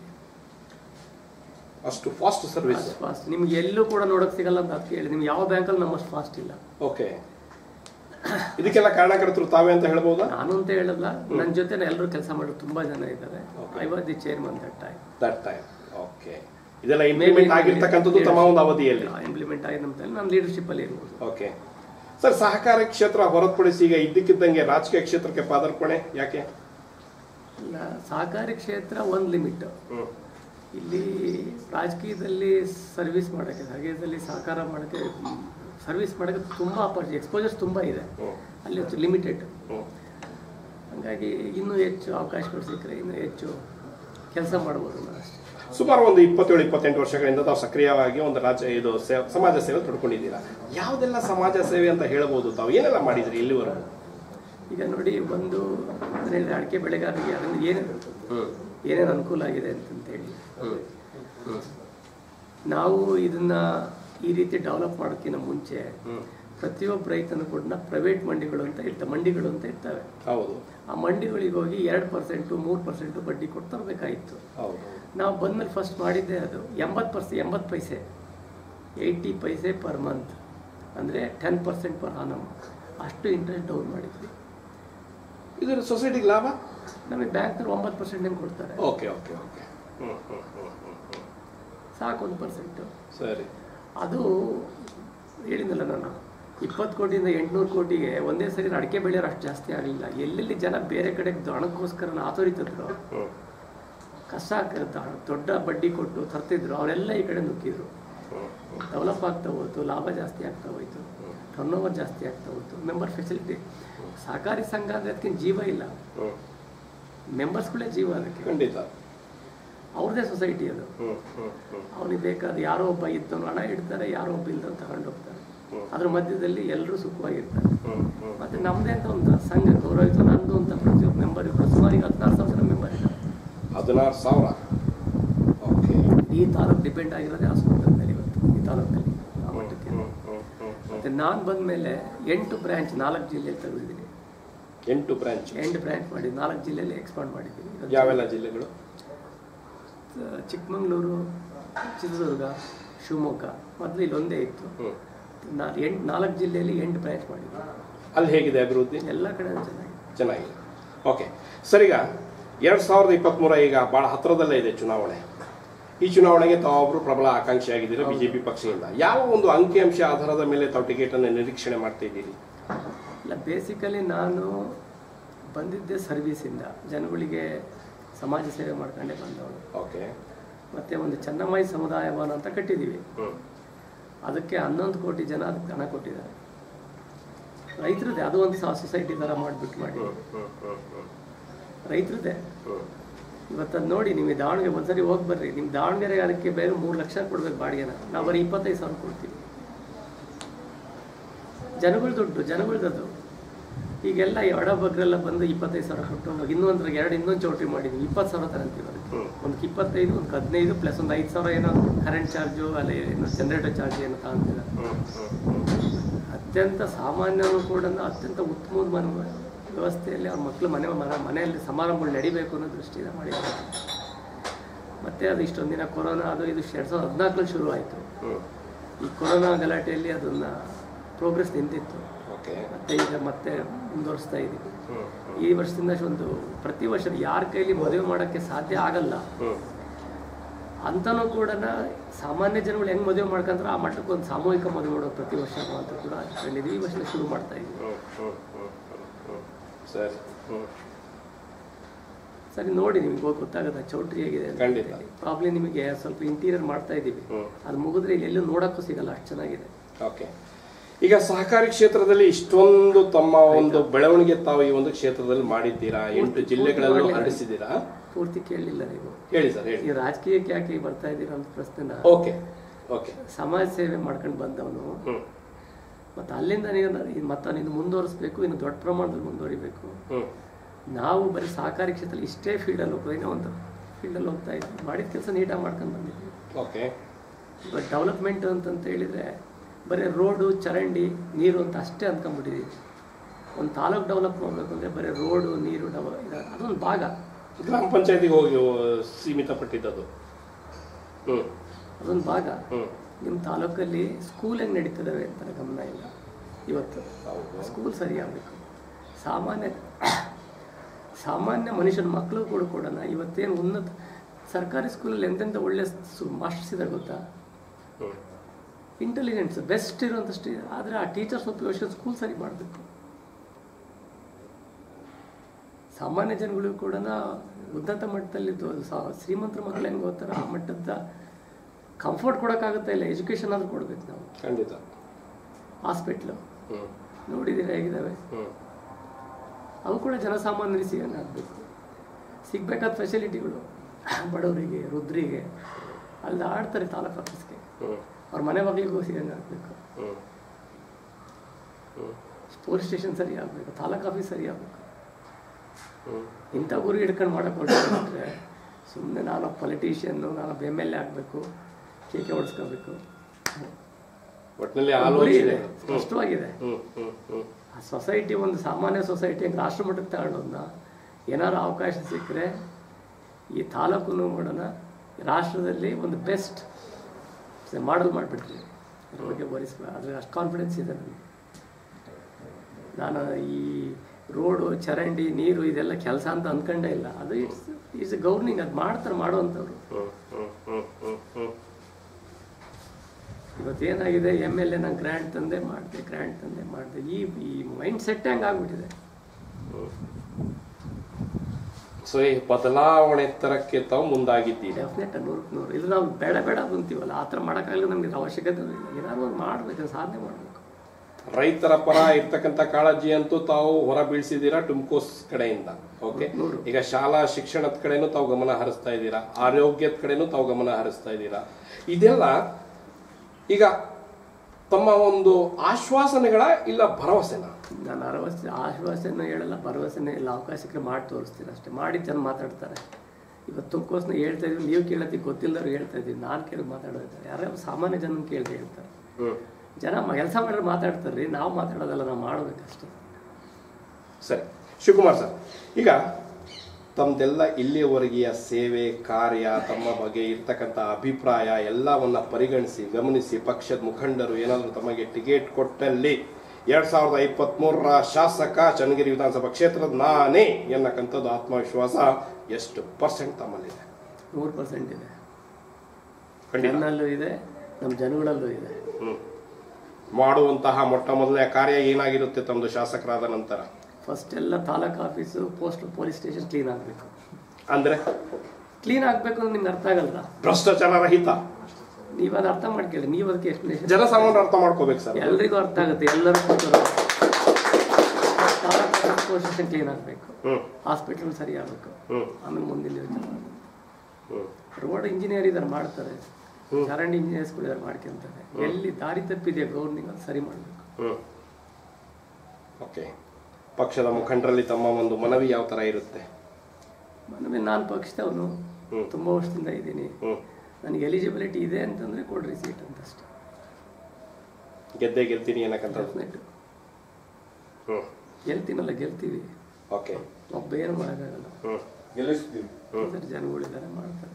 ಅಷ್ಟು ಫಾಸ್ಟ್ ಸರ್ವಿಸ್ ಅಷ್ಟು ಫಾಸ್ಟ್ ನಿಮ್ಗೆ ಎಲ್ಲೂ ಕೂಡ ನೋಡೋಕೆ ಸಿಗಲ್ಲ ಅಂತ ಅದಕ್ಕೆ ಹೇಳಿ ನಿಮ್ಗೆ ಯಾವ ಬ್ಯಾಂಕಲ್ಲಿ ನಮ್ಮಷ್ಟು ಫಾಸ್ಟ್ ಇಲ್ಲ ಓಕೆ ಇದಕ್ಕೆಲ್ಲ ಕಾರಣಕರ್ತರು ತಾವೇ ಅಂತ ಹೇಳ್ಬೋದಾ ನಾನು ಅಂತ ಹೇಳಲ್ಲ ನನ್ನ ಜೊತೆ ಎಲ್ಲರೂ ಕೆಲಸ ಮಾಡೋರು ತುಂಬ ಜನ ಇದ್ದಾರೆ I was the chairman that time that time okay ಇದೆಲ್ಲ ಇಂಪ್ಲಿಮೆಂಟ್ ಆಗಿರ್ತಕ್ಕಂಥದ್ದು ತಮ್ಮ ಒಂದು ಅವಧಿಯಲ್ಲಿ ಇಂಪ್ಲಿಮೆಂಟ್ ಆಗಿ ನಮ್ಮ ನಾನು ಲೀಡರ್ಶಿಪ್ಪಲ್ಲಿ ಇರ್ಬೋದು ಓಕೆ ಸರ್ ಸಹಕಾರ ಕ್ಷೇತ್ರ ಹೊರತುಪಡಿಸಿ ಈಗ ಇದ್ದಕ್ಕಿದ್ದಂಗೆ ರಾಜಕೀಯ ಕ್ಷೇತ್ರಕ್ಕೆ ಪಾದಾರ್ಪಣೆ ಯಾಕೆ ಇಲ್ಲ ಸಹಕಾರಿ ಕ್ಷೇತ್ರ ಒಂದು ಲಿಮಿಟ್ ಹ್ಮ್ ಇಲ್ಲಿ ರಾಜಕೀಯದಲ್ಲಿ ಸರ್ವಿಸ್ ಮಾಡೋಕ್ಕೆ ರಾಜಕೀಯದಲ್ಲಿ ಸಹಕಾರ ಮಾಡೋಕ್ಕೆ ಸರ್ವಿಸ್ ಮಾಡೋಕ್ಕೆ ತುಂಬ ಅಪರ್ಚು ಎಕ್ಸ್ಪೋಜರ್ಸ್ ತುಂಬ ಇದೆ ಹ್ಮ್ ಅಲ್ಲಿ ಲಿಮಿಟೆಡ್ ಹ್ಮ್ ಹಾಗಾಗಿ ಇನ್ನೂ ಹೆಚ್ಚು ಅವಕಾಶಗಳು ಸಿಕ್ಕರೆ ಇನ್ನೂ ಹೆಚ್ಚು ಕೆಲಸ ಮಾಡ್ಬೋದು ನಾನು ಅಷ್ಟೇ ಸುಮಾರು ಒಂದು ಇಪ್ಪತ್ತೇಳು ಇಪ್ಪತ್ತೆಂಟು ವರ್ಷಗಳಿಂದ ತಾವು ಸಕ್ರಿಯವಾಗಿ ಒಂದು ರಾಜ್ಯ ಇದು ಸೇ- ಸಮಾಜ ಸೇವೆ ತೊಡ್ಕೊಂಡಿದ್ದೀರಾ ಯಾವುದೆಲ್ಲ ಸಮಾಜ ಸೇವೆ ಅಂತ ಹೇಳ್ಬೋದು ತಾವು ಏನೆಲ್ಲ ಮಾಡಿದ್ರಿ ಇಲ್ಲಿವರೆಗೂ ಈಗ ನೋಡಿ ಒಂದು ನಾನು ಹೇಳಿದೆ ಅಡಿಕೆ ಬೆಳೆಗಾರರಿಗೆ ಅದರಿಂದ ಏನೇನು ಹ್ಮ್ ಏನೇನು ಅನುಕೂಲ ಆಗಿದೆ ಅಂತಂತೇಳಿ ಹ್ಮ್ ಹ್ಮ್ ನಾವು ಇದನ್ನ ಈ ರೀತಿ ಡೆವಲಪ್ ಮಾಡೋಕ್ಕಿಂತ ಮುಂಚೆ ಹ್ಮ್ ಪ್ರತಿಯೊಬ್ಬ ರೈತನು ಕೂಡ ಪ್ರೈವೇಟ್ ಮಂಡಿಗಳು ಅಂತ ಇರ್ತವೆ ಮಂಡಿಗಳು ಅಂತ ಇರ್ತವೆ ಹೌದು ಆ ಮಂಡಿಗಳಿಗೆ ಹೋಗಿ ಎರಡು ಪರ್ಸೆಂಟು ಮೂರು ಪರ್ಸೆಂಟು ಬಡ್ಡಿ ಕೊಟ್ಟು ತರಬೇಕಾಯಿತು ಹೌದು ನಾವು ಬಂದ್ಮೇಲೆ ಫಸ್ಟ್ ಮಾಡಿದ್ದೆ ಅದು ಎಂಬತ್ತು ಪರ್ಸೆ ಎಂಬತ್ತು paise eighty paise per month ಅಂದರೆ ಟೆನ್ ಪರ್ಸೆಂಟ್ ಪರ್ ಆನಮ್ ಅಷ್ಟು ಇಂಟ್ರೆಸ್ಟ್ ಡೌನ್ ಮಾಡಿದ್ವಿ ಇದರ ಸೊಸೈಟಿಗೆ ಲಾಭ ನಮಗೆ ಬ್ಯಾಂಕ್ನವ್ರು ಒಂಬತ್ತು ಪರ್ಸೆಂಟ್ ಹೆಂಗೆ ಕೊಡ್ತಾರೆ ಓಕೆ ಓಕೆ ಓಕೆ ಹ್ಮ್ ಹ್ಮ್ ಹ್ಮ್ ಹ್ಮ್ ಹ್ಮ್ ಸಾಕು ಒಂದು ಪರ್ಸೆಂಟು ಸರಿ ಅದು ಹೇಳಿದ್ನಲ್ಲ ನಾನು ಇಪ್ಪತ್ತು ಕೋಟಿಯಿಂದ ಎಂಟುನೂರು ಕೋಟಿಗೆ ಒಂದೇ ಸರಿ ಅಡಿಕೆ ಬೆಳೆಯೋರು ಅಷ್ಟು ಜಾಸ್ತಿ ಆಗಲಿಲ್ಲ ಎಲ್ಲೆಲ್ಲಿ ಜನ ಬೇರೆ ಕಡೆ ಹಣಕ್ಕೋಸ್ಕರ ಆತೋರಿತಿದ್ರು ಹ್ಮ್ ಕಷ್ಟ ಆಗ್ತಿರುತ್ತೆ ದೊಡ್ಡ ಬಡ್ಡಿ ಕೊಟ್ಟು ತರ್ತಿದ್ರು ಅವರೆಲ್ಲ ಈ ಕಡೆ ನುಗ್ಗಿದ್ರು ಡೆವಲಪ್ ಆಗ್ತಾ ಹೋಯ್ತು ಲಾಭ ಜಾಸ್ತಿ ಆಗ್ತಾ ಹೋಯ್ತು ಟರ್ನ್ ಓವರ್ ಜಾಸ್ತಿ ಆಗ್ತಾ ಹೋಯ್ತು ಮೆಂಬರ್ ಫೆಸಿಲಿಟಿ ಸಹಕಾರಿ ಸಂಘ ಅಂದರೆ ಅದಕ್ಕಿಂತ ಜೀವ ಇಲ್ಲ ಹ್ಮ್. ಮೆಂಬರ್ಸ್ಗಳೇ ಜೀವ ಅದಕ್ಕೆ ಖಂಡಿತ ಅವ್ರದ್ದೇ ಸೊಸೈಟಿ ಅದು ಹ್ಮ್ ಹ್ಮ್ ಹ್ಮ್ ಅವನಿಗೆ ಬೇಕಾದ ಯಾರೋ ಒಬ್ಬ ಇದ್ದವನು ಹಣ ಇಡ್ತಾರೆ ಯಾರೋ ಒಬ್ಬ ಇಲ್ದವ್ನು ತಗೊಂಡು ಹೋಗ್ತಾರೆ ಹ್ಮ್. ಅದ್ರ ಮಧ್ಯದಲ್ಲಿ ಎಲ್ಲರೂ ಸುಖವಾಗಿರ್ತಾರೆ ಹ್ಮ್ ಹ್ಮ್ ಮತ್ತೆ ನಮ್ಮದೇ ಅಂತ ಒಂದು ಸಂಘ ಗೌರವಿತ ನಂದು ಅಂತ ಪ್ರತಿಯೊಬ್ಬ ಮೆಂಬರ್ ಇರ್ತಾರೆ ಸುಮಾರು ಈಗ ಹದಿನಾರು ಸಾವಿರ ಜನ ಮೆಂಬರ್ ಇದ್ದಾರೆ ಹದಿನಾರು ಸಾವಿರ ಓಕೆ ಈ ತಾಲೂಕು ಡಿಪೆಂಡ್ ಆಗಿರೋದೇ ಹಾಸ್ಪಿಟಲ್ ಮೇಲೆ ಇವತ್ತು ಈ ತಾಲೂಕಲ್ಲಿ ಆ ಮಟ್ಟಕ್ಕೆ ಹ್ಮ್ ಹ್ಮ್ ಹ್ಮ್ ಹ್ಮ್ ಮತ್ತೆ ನಾನು ಬಂದ ಮೇಲೆ ಎಂಟು ಬ್ರಾಂಚ್ ನಾಲ್ಕು ಜಿಲ್ಲೆಯಲ್ಲಿ ತೆಗೆದಿದ್ದೀನಿ ಎಂಟು ಬ್ರಾಂಚ್ ಎಂಟು ಬ್ರಾಂಚ್ ಮಾಡಿ ನಾಲ್ಕು ಜಿಲ್ಲೆಯಲ್ಲಿ ಎಕ್ಸ್ಪಾಂಡ್ ಮಾಡಿದ್ದೀನಿ ಇವತ್ತು ಯಾವೆಲ್ಲ ಜಿಲ್ಲೆಗಳು ಚಿಕ್ಕಮಗಳೂರು ಚಿತ್ರದುರ್ಗ ಶಿವಮೊಗ್ಗ ಮೊದಲು ಇಲ್ಲೊಂದೇ ಇತ್ತು ಹ್ಮ್ ನಾ ಎಂಟು ನಾಲ್ಕು ಜಿಲ್ಲೆಯಲ್ಲಿ ಎಂಟು ಬ್ರಾಂಚ್ ಮಾಡಿದ್ದೀನಿ ಅಲ್ಲಿ ಹೇಗಿದೆ ಅಭಿವೃದ್ಧಿ ಎಲ್ಲ ಕಡೆ ಚೆನ್ನಾಗಿದೆ ಚೆನ್ನಾಗಿದೆ ಓಕೆ ಸರ್ ಈಗ ಎರಡು ಸಾವಿರದ ಇಪ್ಪತ್ತ್ಮೂರ ಈಗ ಭಾಳ ಹತ್ತಿರದಲ್ಲೇ ಇದೆ ಚುನಾವಣೆ ಈ ಚುನಾವಣೆಗೆ ತಾವೊಬ್ಬರು ಪ್ರಬಲ ಆಕಾಂಕ್ಷಿಯಾಗಿದ್ದೀರಾ ಬಿಜೆಪಿ ಪಕ್ಷದಿಂದ ಯಾವ ಒಂದು ಅಂಕಿಅಂಶ ಆಧಾರದ ಮೇಲೆ ತಾವು ಟಿಕೆಟನ್ನು ನಿರೀಕ್ಷಣೆ ಮಾಡ್ತಾ ಇದ್ದೀರಿ ಇಲ್ಲ ಬೇಸಿಕಲಿ ನಾನು ಬಂದಿದ್ದೆ ಸರ್ವೀಸಿಂದ ಜನಗಳಿಗೆ ಸಮಾಜ ಸೇವೆ ಮಾಡ್ಕೊಂಡೇ ಬಂದವನು ಓಕೆ ಮತ್ತು ಒಂದು ಚೆನ್ನಮ್ಮಾಯಿ ಸಮುದಾಯ ಭವನ ಅಂತ ಕಟ್ಟಿದ್ದೀವಿ ಹ್ಞೂ ಅದಕ್ಕೆ ಹನ್ನೊಂದು ಕೋಟಿ ಜನ ಅದಕ್ಕೆ ಹಣ ಕೊಟ್ಟಿದ್ದಾರೆ ರೈತರದೇ ಅದು ಒಂದು ಸೊಸೈಟಿ ಥರ ಮಾಡಿಬಿಟ್ಟು ಮಾಡಿ ಹ್ಞೂ ಹ್ಞೂ ಹ್ಞೂ ಹ್ಞೂ ರೈತರದೇ ಹ್ಞೂ ಇವತ್ತು ಅದ್ ನೋಡಿ ನೀವು ದಾವಣಗೆರೆ ಒಂದ್ಸರಿ ಹೋಗಿ ಬರ್ರಿ ನಿಮ್ಮ ದಾವಣಗೆರೆ ಅದಕ್ಕೆ ಬೇರೆ ಮೂರು ಲಕ್ಷ ಕೊಡ್ಬೇಕು ಬಾಡಿಗೆನ ನಾವು ಬರೀ ಇಪ್ಪತ್ತೈದು ಸಾವಿರ ಕೊಡ್ತೀವಿ ಜನಗಳ ದುಡ್ಡು ಜನಗಳದ್ದು ಈಗೆಲ್ಲ ಎಡ ಬಗ್ರೆಲ್ಲ ಬಂದು ಇಪ್ಪತ್ತೈದು ಸಾವಿರ ಕೊಟ್ಟು ಹೋಗಿ ಇನ್ನೊಂದ್ರಾಗ ಎರಡು ಇನ್ನೊಂದು ಚೌಟ್ರಿ ಮಾಡಿದ್ವಿ ಇಪ್ಪತ್ತು ಸಾವಿರ ತರಂತೀವಿ ಅದಕ್ಕೆ ಹ್ಮ್. ಒಂದು ಇಪ್ಪತ್ತೈದು ಒಂದು ಹದಿನೈದು ಪ್ಲಸ್ ಒಂದು ಐದು ಸಾವಿರ ಏನೋ ಕರೆಂಟ್ ಚಾರ್ಜು ಅಲ್ಲಿ ಏನೋ ಜನರೇಟರ್ ಚಾರ್ಜ್ ಏನೋ ತಗೊಂತಿದ್ದಾರೆ ಹ್ಞೂ ಹ್ಞೂ ಹ್ಞೂ ಅತ್ಯಂತ ಸಾಮಾನ್ಯರು ಕೂಡ ಅತ್ಯಂತ ಉತ್ತಮವಾದ ಮನೆ ವ್ಯವಸ್ಥೆಯಲ್ಲಿ ಅವ್ರ ಮಕ್ಕಳು ಮನೆ ಮನ ಮನೆಯಲ್ಲಿ ಸಮಾರಂಭಗಳು ನಡಿಬೇಕು ಅನ್ನೋ ದೃಷ್ಟಿಯಿಂದ ಮಾಡಿದ್ದಾರೆ ಮತ್ತೆ ಅದು ಇಷ್ಟೊಂದು ದಿನ ಕೊರೋನಾ ಅದು ಇದು ಎರಡು ಸಾವಿರದ ಹದಿನಾಲ್ಕರಲ್ಲಿ ಶುರು ಆಯಿತು ಹ್ಞೂ ಈ ಕೊರೋನಾ ಗಲಾಟೆಯಲ್ಲಿ ಅದನ್ನು ಪ್ರೋಗ್ರೆಸ್ ನಿಂತಿತ್ತು ಓಕೆ ಮತ್ತೆ ಈಗ ಮತ್ತೆ ಮುಂದುವರಿಸ್ತಾ ಇದ್ದೀವಿ ಹ್ಞೂ ಈ ವರ್ಷದಿಂದ ಒಂದು ಪ್ರತಿ ವರ್ಷ ಯಾರ ಕೈಲಿ ಮದುವೆ ಮಾಡೋಕ್ಕೆ ಸಾಧ್ಯ ಆಗಲ್ಲ ಹ್ಞೂ ಅಂತನೂ ಕೂಡ ಸಾಮಾನ್ಯ ಜನಗಳು ಹೆಂಗೆ ಮದುವೆ ಮಾಡ್ಕೊಂತಾರೆ ಆ ಮಟ್ಟಕ್ಕೆ ಒಂದು ಸಾಮೂಹಿಕ ಮದುವೆ ಮಾಡೋದು ಪ್ರತಿ ವರ್ಷ ಅಂತ ಕೂಡ ಕಂಡಿದ್ದೀವಿ ಈ ವರ್ಷದಿಂದ ಶುರು ಮಾಡ್ತಾ ಇದ್ದೀವಿ ಹ್ಞೂ ಹ್ಞೂ ಹ್ಞೂ ಹ್ಞೂ ಸರಿ ಹ್ಞೂ ಸರಿ ನೋಡಿ ನಿಮ್ಗೆ ಹೋಗಿ ಗೊತ್ತಾಗುತ್ತೆ ಚೌಟ್ರಿ ಹೇಗಿದೆ ಅಂತ ಖಂಡಿತ. ಹೇಳಿ. ಪ್ರಾಬ್ಲಿ ನಿಮಗೆ ಸ್ವಲ್ಪ ಇಂಟೀರಿಯರ್ ಮಾಡ್ತಾ ಇದ್ದೀವಿ ಹ್ಮ್. ಅದು ಮುಗಿದ್ರೆ ಇಲ್ಲಿ ಎಲ್ಲೂ ನೋಡಕ್ಕೂ ಸಿಗಲ್ಲ ಅಷ್ಟು ಚೆನ್ನಾಗಿದೆ ಓಕೆ ಈಗ ಸಹಕಾರಿ ಕ್ಷೇತ್ರದಲ್ಲಿ ಇಷ್ಟೊಂದು ತಮ್ಮ ಒಂದು ಬೆಳವಣಿಗೆ ತಾವು ಈ ಒಂದು ಕ್ಷೇತ್ರದಲ್ಲಿ ಮಾಡಿದ್ದೀರಾ ಎಂಟು ಜಿಲ್ಲೆಗಳಲ್ಲೂ ಹರಡಿಸಿದ್ದೀರಾ ಪೂರ್ತಿ ಕೇಳಲಿಲ್ಲ ನೀವು ಹೇಳಿ ಸರ್ ಹೇಳಿ ಈ ರಾಜಕೀಯಕ್ಕೆ ಯಾಕೆ ಈಗ ಬರ್ತಾ ಇದ್ದೀರಾ ಅಂತ ಪ್ರಶ್ನೆನ ಓಕೆ ಓಕೆ ಸಮಾಜ ಸೇವೆ ಮಾಡ್ಕೊಂಡು ಬಂದವನು ಹ್ಞೂ ಮತ್ತು ಅಲ್ಲಿಂದ ನೀವು ಮತ್ತೆ ನೀನು ಮುಂದುವರಿಸ್ಬೇಕು ಇನ್ನು ದೊಡ್ಡ ಪ್ರಮಾಣದಲ್ಲಿ ಮುಂದುವರಿಬೇಕು ಹ್ಞೂ ನಾವು ಬರೀ ಸಹಕಾರಿ ಕ್ಷೇತ್ರದಲ್ಲಿ ಇಷ್ಟೇ ಫೀಲ್ಡಲ್ಲಿ ಹೋಗ್ಬೋದು ಇನ್ನೂ ಒಂದು ಫೀಲ್ಡಲ್ಲಿ ಹೋಗ್ತಾ ಇದ್ವಿ ಮಾಡಿದ ಕೆಲಸ ನೀಟಾಗಿ ಮಾಡ್ಕೊಂಡು ಬಂದಿದ್ವಿ ಓಕೆ ಬಟ್ ಡೆವಲಪ್ಮೆಂಟ್ ಅಂತಂತ ಹೇಳಿದರೆ ಬರೀ ರೋಡು ಚರಂಡಿ ನೀರು ಅಂತ ಅಷ್ಟೇ ಅಂದ್ಕೊಂಡ್ಬಿಟ್ಟಿದ್ದೀವಿ ಒಂದು ತಾಲೂಕು ಡೆವಲಪ್ ಮಾಡಬೇಕು ಅಂದರೆ ಬರೀ ರೋಡು ನೀರು ಡವ ಇದು ಅದೊಂದು ಭಾಗ ಗ್ರಾಮ ಪಂಚಾಯತಿಗೆ ಹೋಗಿ ಸೀಮಿತಪಟ್ಟಿದ್ದದು ಹ್ಞೂ ಅದೊಂದು ಭಾಗ ಹ್ಞೂ ನಿಮ್ಮ ತಾಲೂಕಲ್ಲಿ ಸ್ಕೂಲ್ ಹೆಂಗೆ ನಡೀತಿದ್ದಾವೆ ಅಂತ ಗಮನ ಇಲ್ಲ ಇವತ್ತು ಹೌದು ಸ್ಕೂಲ್ ಸರಿಯಾಗಬೇಕು ಸಾಮಾನ್ಯ ಸಾಮಾನ್ಯ ಮನುಷ್ಯನ ಮಕ್ಕಳು ಕೂಡ ಕೂಡ ಇವತ್ತೇನು ಉನ್ನತ ಸರ್ಕಾರಿ ಸ್ಕೂಲಲ್ಲಿ ಎಂತೆಂಥ ಒಳ್ಳೆ ಸು ಮಾಸ್ಟರ್ಸ್ ಇದೆ ಗೊತ್ತಾ ಹ್ಞೂ ಇಂಟೆಲಿಜೆನ್ಸ್ ಬೆಸ್ಟ್ ಇರುವಂಥಷ್ಟು ಇದೆ ಆದರೆ ಆ ಟೀಚರ್ಸ್ ಉಪಯೋಗಿಸೋ ಸ್ಕೂಲ್ ಸರಿ ಮಾಡಬೇಕು ಸಾಮಾನ್ಯ ಜನಗಳಿಗೂ ಕೂಡ ಉನ್ನತ ಮಟ್ಟದಲ್ಲಿ ದೊ- ಸಾ- ಶ್ರೀಮಂತರ ಮಕ್ಕಳು ಹೆಂಗೆ ಓದ್ತಾರೆ ಆ ಮಟ್ಟದ ಕಂಫರ್ಟ್ ಕೊಡೋಕ್ಕಾಗುತ್ತೆ ಇಲ್ಲ ಎಜುಕೇಷನ್ ಆದ್ರೂ ಕೊಡ್ಬೇಕು ನಾವು ಖಂಡಿತ ಹಾಸ್ಪಿಟ್ಲು ಹ್ಞೂ ನೋಡಿದ್ದೀರಾ ಹೇಗಿದ್ದಾವೆ ಹ್ಞೂ ಅವು ಕೂಡ ಜನಸಾಮಾನ್ಯರಿಗೆ ಸಿಗಂಗೆ ಆಗಬೇಕು ಸಿಗಬೇಕಾದ ಫೆಸಿಲಿಟಿಗಳು ಬಡವರಿಗೆ ವೃದ್ಧರಿಗೆ ಅಲ್ಲಿ ಆಡ್ತಾರೆ ತಾಲೂಕು ಆಫೀಸ್ಗೆ ಹ್ಞೂ ಅವ್ರ ಮನೆ ಮಗಳಿಗೂ ಸಿಗಂಗೆ ಆಗಬೇಕು ಹ್ಞೂ ಹ್ಞೂ ಪೊಲೀಸ್ ಸ್ಟೇಷನ್ ಸರಿ ಆಗಬೇಕು ತಾಲೂಕು ಆಫೀಸ್ ಸರಿ ಆಗಬೇಕು ಹ್ಞೂ ಇಂಥ ಗುರಿ ಹಿಡ್ಕೊಂಡು ಮಾಡಕ್ಕೆ ಹೊರಟ್ರೆ ಸುಮ್ಮನೆ ನಾನು ಪೊಲಿಟಿಷಿಯನ್ನು ನಾನು ಎಮ್ ಎಲ್ ಎ ಆಗಬೇಕು ಕೇಕೆ ಹೊಡ್ಸ್ಕೋಬೇಕು ಒಟ್ಟಿನಲ್ಲಿ ಗುರಿ ಆಲೋಚನೆ ಇದೆ ಸ್ಪಷ್ಟವಾಗಿದೆ ಹ್ಞೂ ಹ್ಞೂ ಹ್ಞೂ ಆ ಸೊಸೈಟಿ ಒಂದು ಸಾಮಾನ್ಯ ಸೊಸೈಟಿ ರಾಷ್ಟ್ರ ಮಟ್ಟಕ್ಕೆ ತಗೊಂಡೋದನ್ನ ಏನಾದ್ರು ಅವಕಾಶ ಸಿಕ್ಕರೆ ಈ ತಾಲೂಕನ್ನು ಮಾಡೋಣ ರಾಷ್ಟ್ರದಲ್ಲಿ ಒಂದು ಬೆಸ್ಟ್ ಮಾಡಲ್ ಮಾಡಿಬಿಡ್ತೀವಿ ಅದ್ರ ಬಗ್ಗೆ ವರಿಸ್ಬ ಅದ್ರ ಅಷ್ಟು ಕಾನ್ಫಿಡೆನ್ಸ್ ಇದೆ ನನಗೆ ನಾನು ಈ ರೋಡು ಚರಂಡಿ ನೀರು ಇದೆಲ್ಲ ಕೆಲಸ ಅಂತ ಅಂದ್ಕೊಂಡೇ ಇಲ್ಲ ಅದು ಇಟ್ಸ್ ಇಟ್ಸ್ ಗೌರ್ನಿಂಗ್ ಅದು ಮಾಡ್ತಾರೆ ಮಾಡೋವಂಥವ್ರು ಹ್ಞೂ ಹ್ಞೂ ಹ್ಞೂ ಹ್ಞೂ ಹ್ಞೂ ಇವತ್ತೇನಾಗಿದೆ ಎಮ್ ಎಲ್ ಎ ನಾನು ಗ್ರ್ಯಾಂಟ್ ತಂದೆ ಮಾಡಿದೆ ಗ್ರ್ಯಾಂಟ್ ತಂದೆ ಮಾಡಿದೆ ಈ ಈ ಮೈಂಡ್ ಸೆಟ್ ಹೆಂಗೆ ಆಗ್ಬಿಟ್ಟಿದೆ ಸೊ ಈ ಬದಲಾವಣೆ ತರಕ್ಕೆ ತಾವು ಮುಂದಾಗಿದ್ದೀರಿ ಡೆಫಿನೆಟ್ ನೂರಕ್ಕೆ ನೂರು ಇಲ್ಲ ನಾವು ಬೇಡ ಬೇಡ ಅಂತೀವಲ್ಲ ಆ ಥರ ಮಾಡೋಕ್ಕಾಗಲಿ ನಮಗೆ ಇದು ಅವಶ್ಯಕತೆ ಇಲ್ಲ ಏನಾದ್ರು ಒಂದು ಮಾಡಬೇಕು ಸಾಧನೆ ಮಾಡಬೇಕು ರೈತರ ಪರ ಇರ್ತಕ್ಕಂಥ ಕಾಳಜಿ ಅಂತೂ ತಾವು ಹೊರ ಬೀಳ್ಸಿದ್ದೀರಾ ಟುಮ್ಕೋಸ್ ಕಡೆಯಿಂದ ಓಕೆ ನೋಡು. ಈಗ ಶಾಲಾ ಶಿಕ್ಷಣದ ಕಡೆನೂ ತಾವು ಗಮನ ಹರಿಸ್ತಾ ಇದ್ದೀರಾ ಆರೋಗ್ಯದ ಕಡೆನೂ ತಾವು ಗಮನ ಹರಿಸ್ತಾ ಇದ್ದೀರಾ ಇದೆಲ್ಲ ಈಗ ತಮ್ಮ ಒಂದು ಆಶ್ವಾಸನೆಗಳ ಇಲ್ಲ ಭರವಸೆನ ನಾನು ಭರವಸೆ ಆಶ್ವಾಸನೆ ಹೇಳಲ್ಲ ಭರವಸೆನೇ ಇಲ್ಲ ಅವಕಾಶ ಸಿಕ್ಕರೆ ಮಾಡಿ ತೋರಿಸ್ತೀನಿ ಅಷ್ಟೇ ಮಾಡಿ ಜನ ಮಾತಾಡ್ತಾರೆ ಇವತ್ತು ತುಮಕೋಸ್ನ ಹೇಳ್ತಾ ಇದೀವಿ ನೀವು ಕೇಳತ್ತೀವಿ ಗೊತ್ತಿಲ್ಲದವ್ರು ಹೇಳ್ತಾ ಇದೀವಿ ನಾನು ಕೇಳಿ ಮಾತಾಡೋದು ಯಾರೋ ಸಾಮಾನ್ಯ ಜನ ಕೇಳಿ ಹೇಳ್ತಾರೆ ಜನ ಕೆಲಸ ಮಾಡಿದ್ರೆ ಮಾತಾಡ್ತಾರೆ ರೀ ನಾವು ಮಾತಾಡೋದಲ್ಲ ನಾವು ಮಾಡಬೇಕಷ್ಟೇ ಸರಿ ಶಿವಕುಮಾರ್ ಸರ್ ಈಗ ತಮ್ದೆಲ್ಲ ಇಲ್ಲಿಯವರೆಗೆಯ ಸೇವೆ ಕಾರ್ಯ ತಮ್ಮ ಬಗ್ಗೆ ಇರ್ತಕ್ಕಂಥ ಅಭಿಪ್ರಾಯ ಎಲ್ಲವನ್ನ ಪರಿಗಣಿಸಿ ಗಮನಿಸಿ ಪಕ್ಷದ ಮುಖಂಡರು ಏನಾದರೂ ತಮಗೆ ಟಿಕೆಟ್ ಕೊಟ್ಟಲ್ಲಿ ಎರಡ್ ಸಾವಿರದ ಇಪ್ಪತ್ತ್ ಮೂರರ ಶಾಸಕ ಚನ್ನಗಿರಿ ವಿಧಾನಸಭಾ ಕ್ಷೇತ್ರದ ನಾನೇ ಎನ್ನಕ್ಕಂಥದ್ದು ಆತ್ಮವಿಶ್ವಾಸ ಎಷ್ಟು ಪರ್ಸೆಂಟ್ ತಮ್ಮಲ್ಲಿದೆ ನೂರು ಪರ್ಸೆಂಟ್ ಇದೆ ಖಂಡಿತ ನನ್ನಲ್ಲೂ ಇದೆ ನಮ್ಮ ಜನಗಳಲ್ಲೂ ಇದೆ ಹ್ಮ್. ಮಾಡುವಂತಹ ಮೊಟ್ಟ ಮೊದಲನೇ ಕಾರ್ಯ ಏನಾಗಿರುತ್ತೆ ತಮ್ಮದು ಶಾಸಕರಾದ ನಂತರ ಫಸ್ಟ್ ಎಲ್ಲ taluk office post police station clean ಆಗಬೇಕು ಅಂದ್ರೆ ಕ್ಲೀನ್ ಆಗಬೇಕು ಅಂದ್ರೆ ನಿಮ್ಗೆ ಅರ್ಥ ಆಗಲ್ಲ ಭ್ರಷ್ಟಾಚಾರ ರಹಿತ ನೀವು ಅದು ಅರ್ಥ ಮಾಡ್ಕೊಳ್ಳಿ ನೀವು ಅದಕ್ಕೆ ಎಕ್ಸ್ಪ್ಲನೇಷನ್ ಜನಸಾಮಾನ್ಯರು ಅರ್ಥ ಮಾಡ್ಕೋಬೇಕು ಸರ್ ಎಲ್ರಿಗೂ ಅರ್ಥ ಆಗುತ್ತೆ ಎಲ್ಲರೂ ಪೊಲೀಸ್ ಸ್ಟೇಷನ್ ಕ್ಲೀನ್ ಆಗಬೇಕು ಹ್ಮ್ ಹಾಸ್ಪಿಟಲ್ ಸರಿ ಆಗಬೇಕು ಹ್ಮ್ ಆಮೇಲೆ ಮುಂದಿನ ಯೋಚನೆ ಹ್ಮ್ ರೋಡ್ ಇಂಜಿನಿಯರ್ ಇದಾರೆ ಮಾಡ್ತಾರೆ ಚರಂಡಿ ಇಂಜಿನಿಯರ್ಸ್ಗಳು ಇದಾರೆ ಮಾಡ್ಕೊಂತಾರೆ ಎಲ್ಲಿ ದಾರಿ ತಪ್ಪಿದೆ ಗೌರ್ನಿಂಗ್ ಅದು ಸರಿ ಮಾಡಬೇಕು ಹ್ಮ್ ಓಕೆ ಪಕ್ಷದ ಮುಖಂಡರಲ್ಲಿ ತಮ್ಮ ಒಂದು ಮನವಿ ಯಾವ ತರ ಇರುತ್ತೆ ಮನವಿ ನಾನು ಪಕ್ಷದವನು ಹ್ಮ್. ತುಂಬ ವರ್ಷದಿಂದ ಇದ್ದೀನಿ ಹ್ಮ್ ನನಗೆ ಎಲಿಜಿಬಿಲಿಟಿ ಇದೆ ಅಂತಂದ್ರೆ ಕೊಡ್ರಿ ಸೀಟ್ ಅಂತ ಅಷ್ಟೇ ಗೆದ್ದೆ ಗೆಲ್ತೀನಿ ಅನ್ನಕ್ಕಂಥದ್ದು ಡೆಫಿನೆಟ್ ಹ್ಮ್ ಗೆಲ್ತೀನಲ್ಲ ಗೆಲ್ತೀವಿ ಓಕೆ ಒಬ್ಬ ಏನು ಮಾಡೋಕ್ಕಾಗಲ್ಲ ಹ್ಮ್ ಗೆಲ್ಲಿಸ್ತೀವಿ ಇದ್ರ ಜನಗಳಿದ್ದಾರೆ ಮಾಡ್ತಾರೆ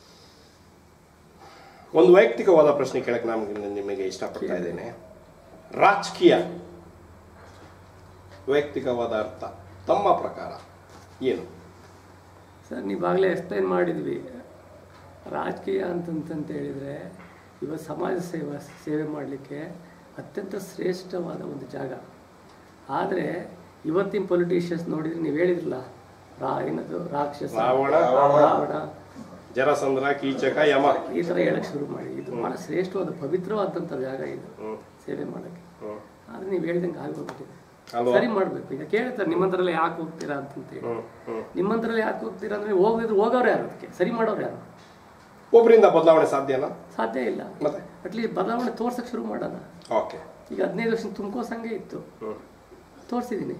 ಒಂದು ವೈಯಕ್ತಿಕವಾದ ಪ್ರಶ್ನೆ ಕೇಳಕ್ ನಾನು ನಿಮಗೆ ಇಷ್ಟಪಡ್ತಾ ಇದ್ದೇನೆ ರಾಜಕೀಯ ವೈಯಕ್ತಿಕವಾದ ಅರ್ಥ ತಮ್ಮ ಪ್ರಕಾರ ಏನು ಸರ್ ನೀವಾಗಲೇ ಎಕ್ಸ್ಪ್ಲೈನ್ ಮಾಡಿದ್ವಿ ರಾಜಕೀಯ ಅಂತಂತಂತ ಹೇಳಿದರೆ ಇವತ್ತು ಸಮಾಜ ಸೇವಾ ಸೇವೆ ಮಾಡಲಿಕ್ಕೆ ಅತ್ಯಂತ ಶ್ರೇಷ್ಠವಾದ ಒಂದು ಜಾಗ ಆದರೆ ಇವತ್ತಿನ ಪೊಲಿಟಿಷಿಯನ್ಸ್ ನೋಡಿದ್ರೆ ನೀವು ಹೇಳಿದ್ರಲ್ಲ ರಾ ಏನದು ರಾಕ್ಷಸ ರಾವಣ ರಾವಣ ಜರಸಂದ್ರ ಕೀಚಕ ಯಮ ಈ ಥರ ಹೇಳಕ್ಕೆ ಶುರು ಮಾಡಿ ಇದು ಭಾಳ ಶ್ರೇಷ್ಠವಾದ ಪವಿತ್ರವಾದಂಥ ಜಾಗ ಇದು ಹ್ಮ್ ಸೇವೆ ಮಾಡೋಕ್ಕೆ ಹ್ಮ್ ಆದರೆ ನೀವು ಹೇಳ್ದಂಗೆ ಆಗೋಗ್ಬಿಟ್ಟಿದೆ ಅಲ್ವಾ? ಸರಿ ಮಾಡಬೇಕು ಈಗ ಕೇಳ್ತಾರೆ ನಿಮ್ಮಂದ್ರಲ್ಲ ಯಾಕೆ ಹೋಗ್ತೀರಾ ಅಂತಂತೇಳಿ ಹ್ಮ್ ಹ್ಮ್ ನಿಮ್ಮಂದ್ರಲ್ಲಿ ಯಾಕೆ ಹೋಗ್ತೀರಾ ಅಂದರೆ ಹೋಗಿದ್ರು ಹೋಗೋರು ಯಾರು ಅದಕ್ಕೆ ಸರಿ ಮಾಡೋರು ಯಾರು ಒಬ್ಬರಿಂದ ಬದಲಾವಣೆ ಸಾಧ್ಯನಾ ಸಾಧ್ಯ ಇಲ್ಲ ಮತ್ತೆ ಅಟ್ಲೀಸ್ಟ್ ಬದಲಾವಣೆ ತೋರ್ಸಕ್ಕೆ ಶುರು ಮಾಡೋಣ ಓಕೆ ಈಗ ಹದಿನೈದು ವರ್ಷ ತುಮಕೋ ಸಂಘ ಇತ್ತು ಹ್ಮ್ ತೋರಿಸಿದ್ದೀನಿ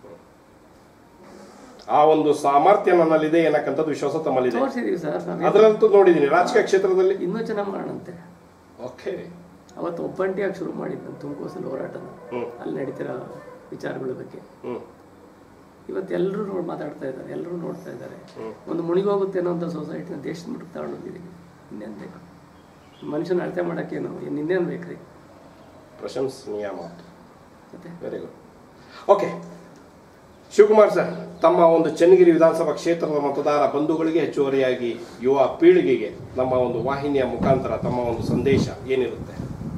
ಆ ಒಂದು ಸಾಮರ್ಥ್ಯ ನನ್ನಲ್ಲಿದೆ ಏನಕ್ಕಂಥದ್ದು ವಿಶ್ವಾಸ ತಮ್ಮಲ್ಲಿದೆ ತೋರಿಸಿದೀವಿ ಸರ್ ನಾವು ಅದರಂತೂ ನೋಡಿದ್ದೀನಿ ರಾಜಕೀಯ ಕ್ಷೇತ್ರದಲ್ಲಿ ಇನ್ನೂ ಚೆನ್ನಾಗಿ ಮಾಡೋಣಂತೆ ಓಕೆ ಅವತ್ತು ಒಬ್ಬಂಟಿಯಾಗಿ ಶುರು ಮಾಡಿದ್ದು ನಾನು ತುಮಕೋಸಲ್ಲಿ ಹೋರಾಟನ ಹ್ಮ್. ಅಲ್ಲಿ ನಡೀತಿರೋ ವಿಚಾರಗಳ ಬಗ್ಗೆ ಹ್ಮ್ ಇವತ್ತು ಎಲ್ಲರೂ ನೋಡಿ ಮಾತಾಡ್ತಾ ಇದ್ದಾರೆ ಎಲ್ಲರೂ ನೋಡ್ತಾ ಇದ್ದಾರೆ ಹ್ಮ್. ಒಂದು ಮುಳುಗೋಗುತ್ತೆ ಅನ್ನೋ ಅಂತ ಸೊಸೈಟಿನ ದೇಶದ ಮಟ್ಟಕ್ಕೆ ತಗೊಂಡೋಗಿದ್ದೀವಿ ಇನ್ನೇನು ಬೇಕು ಮನುಷ್ಯನ ಅಳತೆ ಮಾಡೋಕ್ಕೇನು ಇನ್ನು ಇನ್ನೇನು ಬೇಕ್ರಿ ಪ್ರಶಂಸನೀಯ ಮಾತು ಮತ್ತೆ very good okay Shivakumar sir ತಮ್ಮ ಒಂದು ಚನ್ನಗಿರಿ ವಿಧಾನಸಭಾ ಕ್ಷೇತ್ರದ ಮತದಾರ ಬಂಧುಗಳಿಗೆ ಹೆಚ್ಚುವರಿಯಾಗಿ ಯುವ ಪೀಳಿಗೆಗೆ ನಮ್ಮ ಒಂದು ವಾಹಿನಿಯ ಮುಖಾಂತರ ತಮ್ಮ ಒಂದು ಸಂದೇಶ ಏನಿರುತ್ತೆ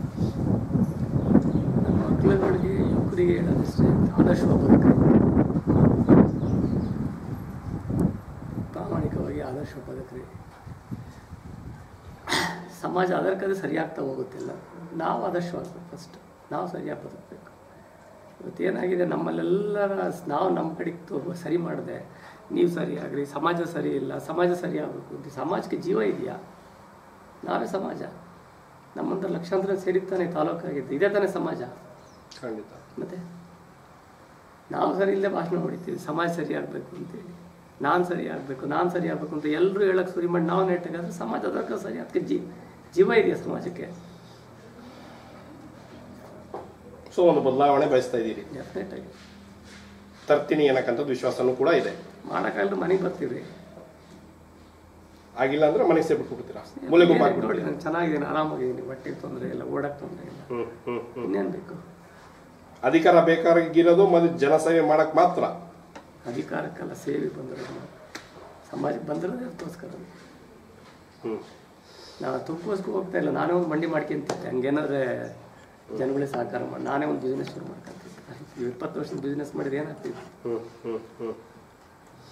ನಮ್ಮ ಮಕ್ಕಳುಗಳಿಗೆ ಯುವಕರಿಗೆ ಹೇಳೋದಷ್ಟೇ ಆದರ್ಶವಾಗಿ ಬದುಕ್ರಿ ಪ್ರಾಮಾಣಿಕವಾಗಿ ಆದರ್ಶ ಬದುಕ್ರಿ ಸಮಾಜ ಅದರ್ಕದೆ ಸರಿಯಾಗ್ತಾ ಹೋಗುತ್ತಿಲ್ಲ ನಾವು ಆದರ್ಶವಾಗಬೇಕು ಫಸ್ಟ್ ನಾವು ಸರಿಯಾಗಿ ಬದುಕಬೇಕು ಇವತ್ತೇನಾಗಿದೆ ನಮ್ಮಲ್ಲೆಲ್ಲರ ನಾವು ನಮ್ಮ ಕಡೆಗೆ ತೊ- ಸರಿ ಮಾಡಿದೆ ನೀವು ಸರಿಯಾಗ್ರಿ ಸಮಾಜ ಸರಿ ಇಲ್ಲ ಸಮಾಜ ಸರಿ ಆಗಬೇಕು ಅಂತ ಸಮಾಜಕ್ಕೆ ಜೀವ ಇದೆಯಾ ನಾವೇ ಸಮಾಜ ನಮ್ಮಂತ ಲಕ್ಷಾಂತರ ಸೇರಿತಾನೆ ತಾಲೂಕಾಗಿದ್ದು ಇದೇ ತಾನೇ ಸಮಾಜ ಖಂಡಿತ ಮತ್ತೆ ನಾವು ಸರಿ ಇಲ್ಲದೆ ಭಾಷಣ ಹೊಡಿತೀವಿ ಸಮಾಜ ಸರಿ ಆಗಬೇಕು ಅಂತೇಳಿ ನಾನು ಸರಿ ಆಗಬೇಕು ನಾನು ಸರಿ ಆಗಬೇಕು ಅಂತ ಎಲ್ಲರೂ ಹೇಳಕ್ಕೆ ಸುರಿ ಮಾಡಿ ನಾವು ನೆಟ್ಟಾಗಾದ್ರೆ ಸಮಾಜ ಅದಕ್ಕೆ ಸರಿ ಅದಕ್ಕೆ ಜೀವ ಜೀವ ಇದೆಯಾ ಸಮಾಜಕ್ಕೆ ಸೊ ಒಂದು ಬದಲಾವಣೆ ಬಯಸ್ತಾ ಇದ್ದೀರಿ ಡೆಫಿನೆಟ್ ಆಗಿ ತರ್ತೀನಿ ಅನ್ನಕ್ಕಂಥದ್ದು ವಿಶ್ವಾಸನೂ ಕೂಡ ಇದೆ ಮಾಡೋಕ್ಕಾಗಲ್ಲ ಮನೆಗೆ ಬರ್ತೀವಿ ಆಗಿಲ್ಲ ಅಂದ್ರೆ ಮನೆಗೆ ಸೇರ್ಬಿಟ್ಬಿಡ್ತೀರಾ ಮೂಲೆ ಗುಂಪು ನೋಡಿ ಹಾಕ್ಬಿಡ್ತೀರಾ ನಾನು ಚೆನ್ನಾಗಿದ್ದೀನಿ ಆರಾಮಾಗಿದ್ದೀನಿ ಹೊಟ್ಟೆಗೆ ತೊಂದರೆ ಇಲ್ಲ ಓಡಕ್ಕೆ ತೊಂದರೆ ಇಲ್ಲ ಹ್ಮ್ ಹ್ಮ್ ಹ್ಮ್ ಇನ್ನೇನು ಬೇಕು ಅಧಿಕಾರ ಬೇಕಾಗಿರೋದು ಮತ್ತೆ ಜನಸೇವೆ ಮಾಡಕ್ ಮಾತ್ರ ಅಧಿಕಾರಕ್ಕೆಲ್ಲ ಸೇವೆ ಬಂದಿರೋದು ಸಮಾಜಕ್ಕೆ ಬಂದಿರೋದೇ ಅದಕ್ಕೋಸ್ಕರ ಹ್ಮ್ ನಾನು ತುಪ್ಪಗೋಸ್ಕರ ಹೋಗ್ತಾ ಇಲ್ಲ ನಾನೇ ಒಂದು ಮಂಡಿ ಮಾಡ್ಕೊಂತಿದ್ದೆ ಹಂಗೇನಾದ್ರೆ ಜನಗಳಿಗೆ ಸಹಕಾರ ಮಾಡಿ ನಾನೇ ಒಂದು ಬಿಸ್ನೆಸ್ ಶುರು ಮಾಡ್ಕೊಂತಿದ್ದೆ ಇವ್ ಇಪ್ಪತ್ತು ವರ್ಷದ ಬಿಸ್ನೆಸ್ ಮಾಡಿದ್ರೆ ಏನಾಗ್ತಿತ್ತು ಹ್ಮ್ ಹ್ಮ್ ಹ್ಮ್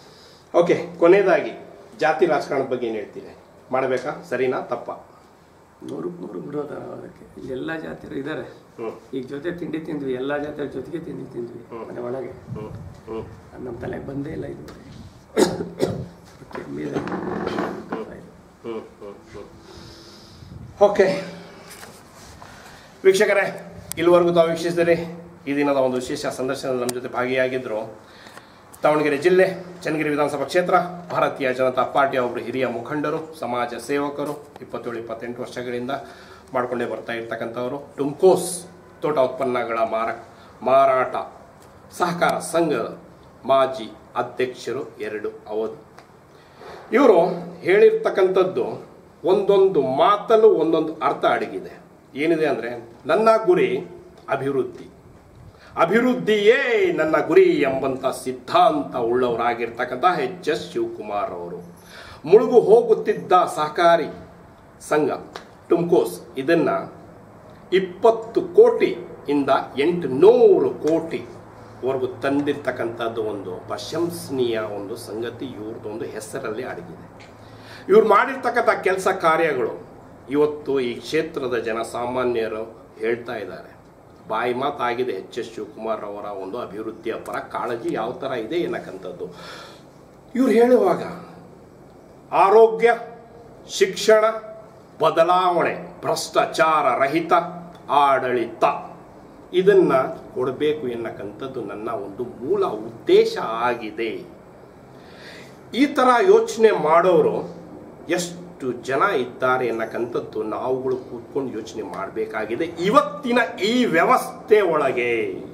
ಓಕೆ ಕೊನೆಯದಾಗಿ ಜಾತಿ ರಾಜಕಾರಣದ ಬಗ್ಗೆ ಏನು ಹೇಳ್ತೀರಿ ಮಾಡಬೇಕಾ ಸರಿನಾ ತಪ್ಪಾ ನೂರಕ್ಕೆ ನೂರು ಬಿಡೋದ ಅದಕ್ಕೆ ಇಲ್ಲಿ ಎಲ್ಲ ಜಾತಿಯರು ಇದ್ದಾರೆ ಹ್ಞೂ ಈಗ ಜೊತೆ ತಿಂಡಿ ತಿಂದ್ವಿ ಎಲ್ಲ ಜಾತಿಯರ ಜೊತೆಗೆ ತಿಂಡಿ ತಿಂದ್ವಿ ಮನೆ ಒಳಗೆ ಹ್ಞೂ ಹ್ಞೂ ಅದು ನಮ್ಮ ತಲೆಗೆ ಬಂದೇ ಇಲ್ಲ ಇದು ಕೆಮ್ಮಿದೆ ಹ್ಞೂ ಹ್ಞೂ ಹ್ಞೂ ಓಕೆ ವೀಕ್ಷಕರೇ ಇಲ್ಲಿವರೆಗೂ ತಾವು ವೀಕ್ಷಿಸಿದರೆ ಈ ದಿನದ ಒಂದು ವಿಶೇಷ ಸಂದರ್ಶನದಲ್ಲಿ ನಮ್ಮ ಜೊತೆ ಭಾಗಿಯಾಗಿದ್ದರು ದಾವಣಗೆರೆ ಜಿಲ್ಲೆ ಚನ್ನಗಿರಿ ವಿಧಾನಸಭಾ ಕ್ಷೇತ್ರ ಭಾರತೀಯ ಜನತಾ ಪಾರ್ಟಿಯ ಒಬ್ಬರು ಹಿರಿಯ ಮುಖಂಡರು ಸಮಾಜ ಸೇವಕರು ಇಪ್ಪತ್ತೇಳು ಇಪ್ಪತ್ತೆಂಟು ವರ್ಷಗಳಿಂದ ಮಾಡಿಕೊಂಡೇ ಬರ್ತಾ ಇರ್ತಕ್ಕಂಥವರು ಟುಮ್ಕೋಸ್ ತೋಟ ಉತ್ಪನ್ನಗಳ ಮಾರ ಮಾರಾಟ ಸಹಕಾರ ಸಂಘದ ಮಾಜಿ ಅಧ್ಯಕ್ಷರು ಎರಡು ಅವಧಿ ಇವರು ಹೇಳಿರ್ತಕ್ಕಂಥದ್ದು ಒಂದೊಂದು ಮಾತಲ್ಲೂ ಒಂದೊಂದು ಅರ್ಥ ಅಡಗಿದೆ ಏನಿದೆ ಅಂದರೆ ನನ್ನ ಗುರಿ ಅಭಿವೃದ್ಧಿ ಅಭಿವೃದ್ಧಿಯೇ ನನ್ನ ಗುರಿ ಎಂಬಂತ ಸಿದ್ಧಾಂತ ಉಳ್ಳವರಾಗಿರ್ತಕ್ಕಂಥ ಎಚ್ ಎಸ್ ಶಿವಕುಮಾರ್ ಅವರು ಮುಳುಗು ಹೋಗುತ್ತಿದ್ದ ಸಹಕಾರಿ ಸಂಘ ಟುಮ್ಕೋಸ್ ಇದನ್ನ ಇಪ್ಪತ್ತು ಕೋಟಿ ಇಂದ ಎಂಟು ನೂರು ಕೋಟಿ ವರೆಗೂ ತಂದಿರ್ತಕ್ಕಂಥದ್ದು ಒಂದು ಪ್ರಶಂಸನೀಯ ಒಂದು ಸಂಗತಿ ಇವ್ರದ್ದು ಒಂದು ಹೆಸರಲ್ಲಿ ಅಡಗಿದೆ ಇವ್ರು ಮಾಡಿರ್ತಕ್ಕಂಥ ಕೆಲಸ ಕಾರ್ಯಗಳು ಇವತ್ತು ಈ ಕ್ಷೇತ್ರದ ಜನಸಾಮಾನ್ಯರು ಹೇಳ್ತಾ ಇದ್ದಾರೆ ಬಾಯಿ ಮಾತಾಗಿದೆ ಎಚ್ ಎಸ್ ಶಿವಕುಮಾರ್ ಅವರ ಒಂದು ಅಭಿವೃದ್ಧಿಯ ಪರ ಕಾಳಜಿ ಯಾವ ಥರ ಇದೆ ಅನ್ನಕ್ಕಂಥದ್ದು ಇವ್ರು ಹೇಳುವಾಗ ಆರೋಗ್ಯ ಶಿಕ್ಷಣ ಬದಲಾವಣೆ ಭ್ರಷ್ಟಾಚಾರ ರಹಿತ ಆಡಳಿತ ಇದನ್ನ ಕೊಡಬೇಕು ಎನ್ನಕ್ಕಂಥದ್ದು ನನ್ನ ಒಂದು ಮೂಲ ಉದ್ದೇಶ ಆಗಿದೆ ಈ ಥರ ಯೋಚನೆ ಮಾಡೋರು ಎಷ್ಟು ಜನ ಇದ್ದಾರೆ ಎನ್ನಕ್ಕಂಥದ್ದು ನಾವುಗಳು ಕೂತ್ಕೊಂಡು ಯೋಚನೆ ಮಾಡಬೇಕಾಗಿದೆ ಇವತ್ತಿನ ಈ ವ್ಯವಸ್ಥೆ ಒಳಗೆ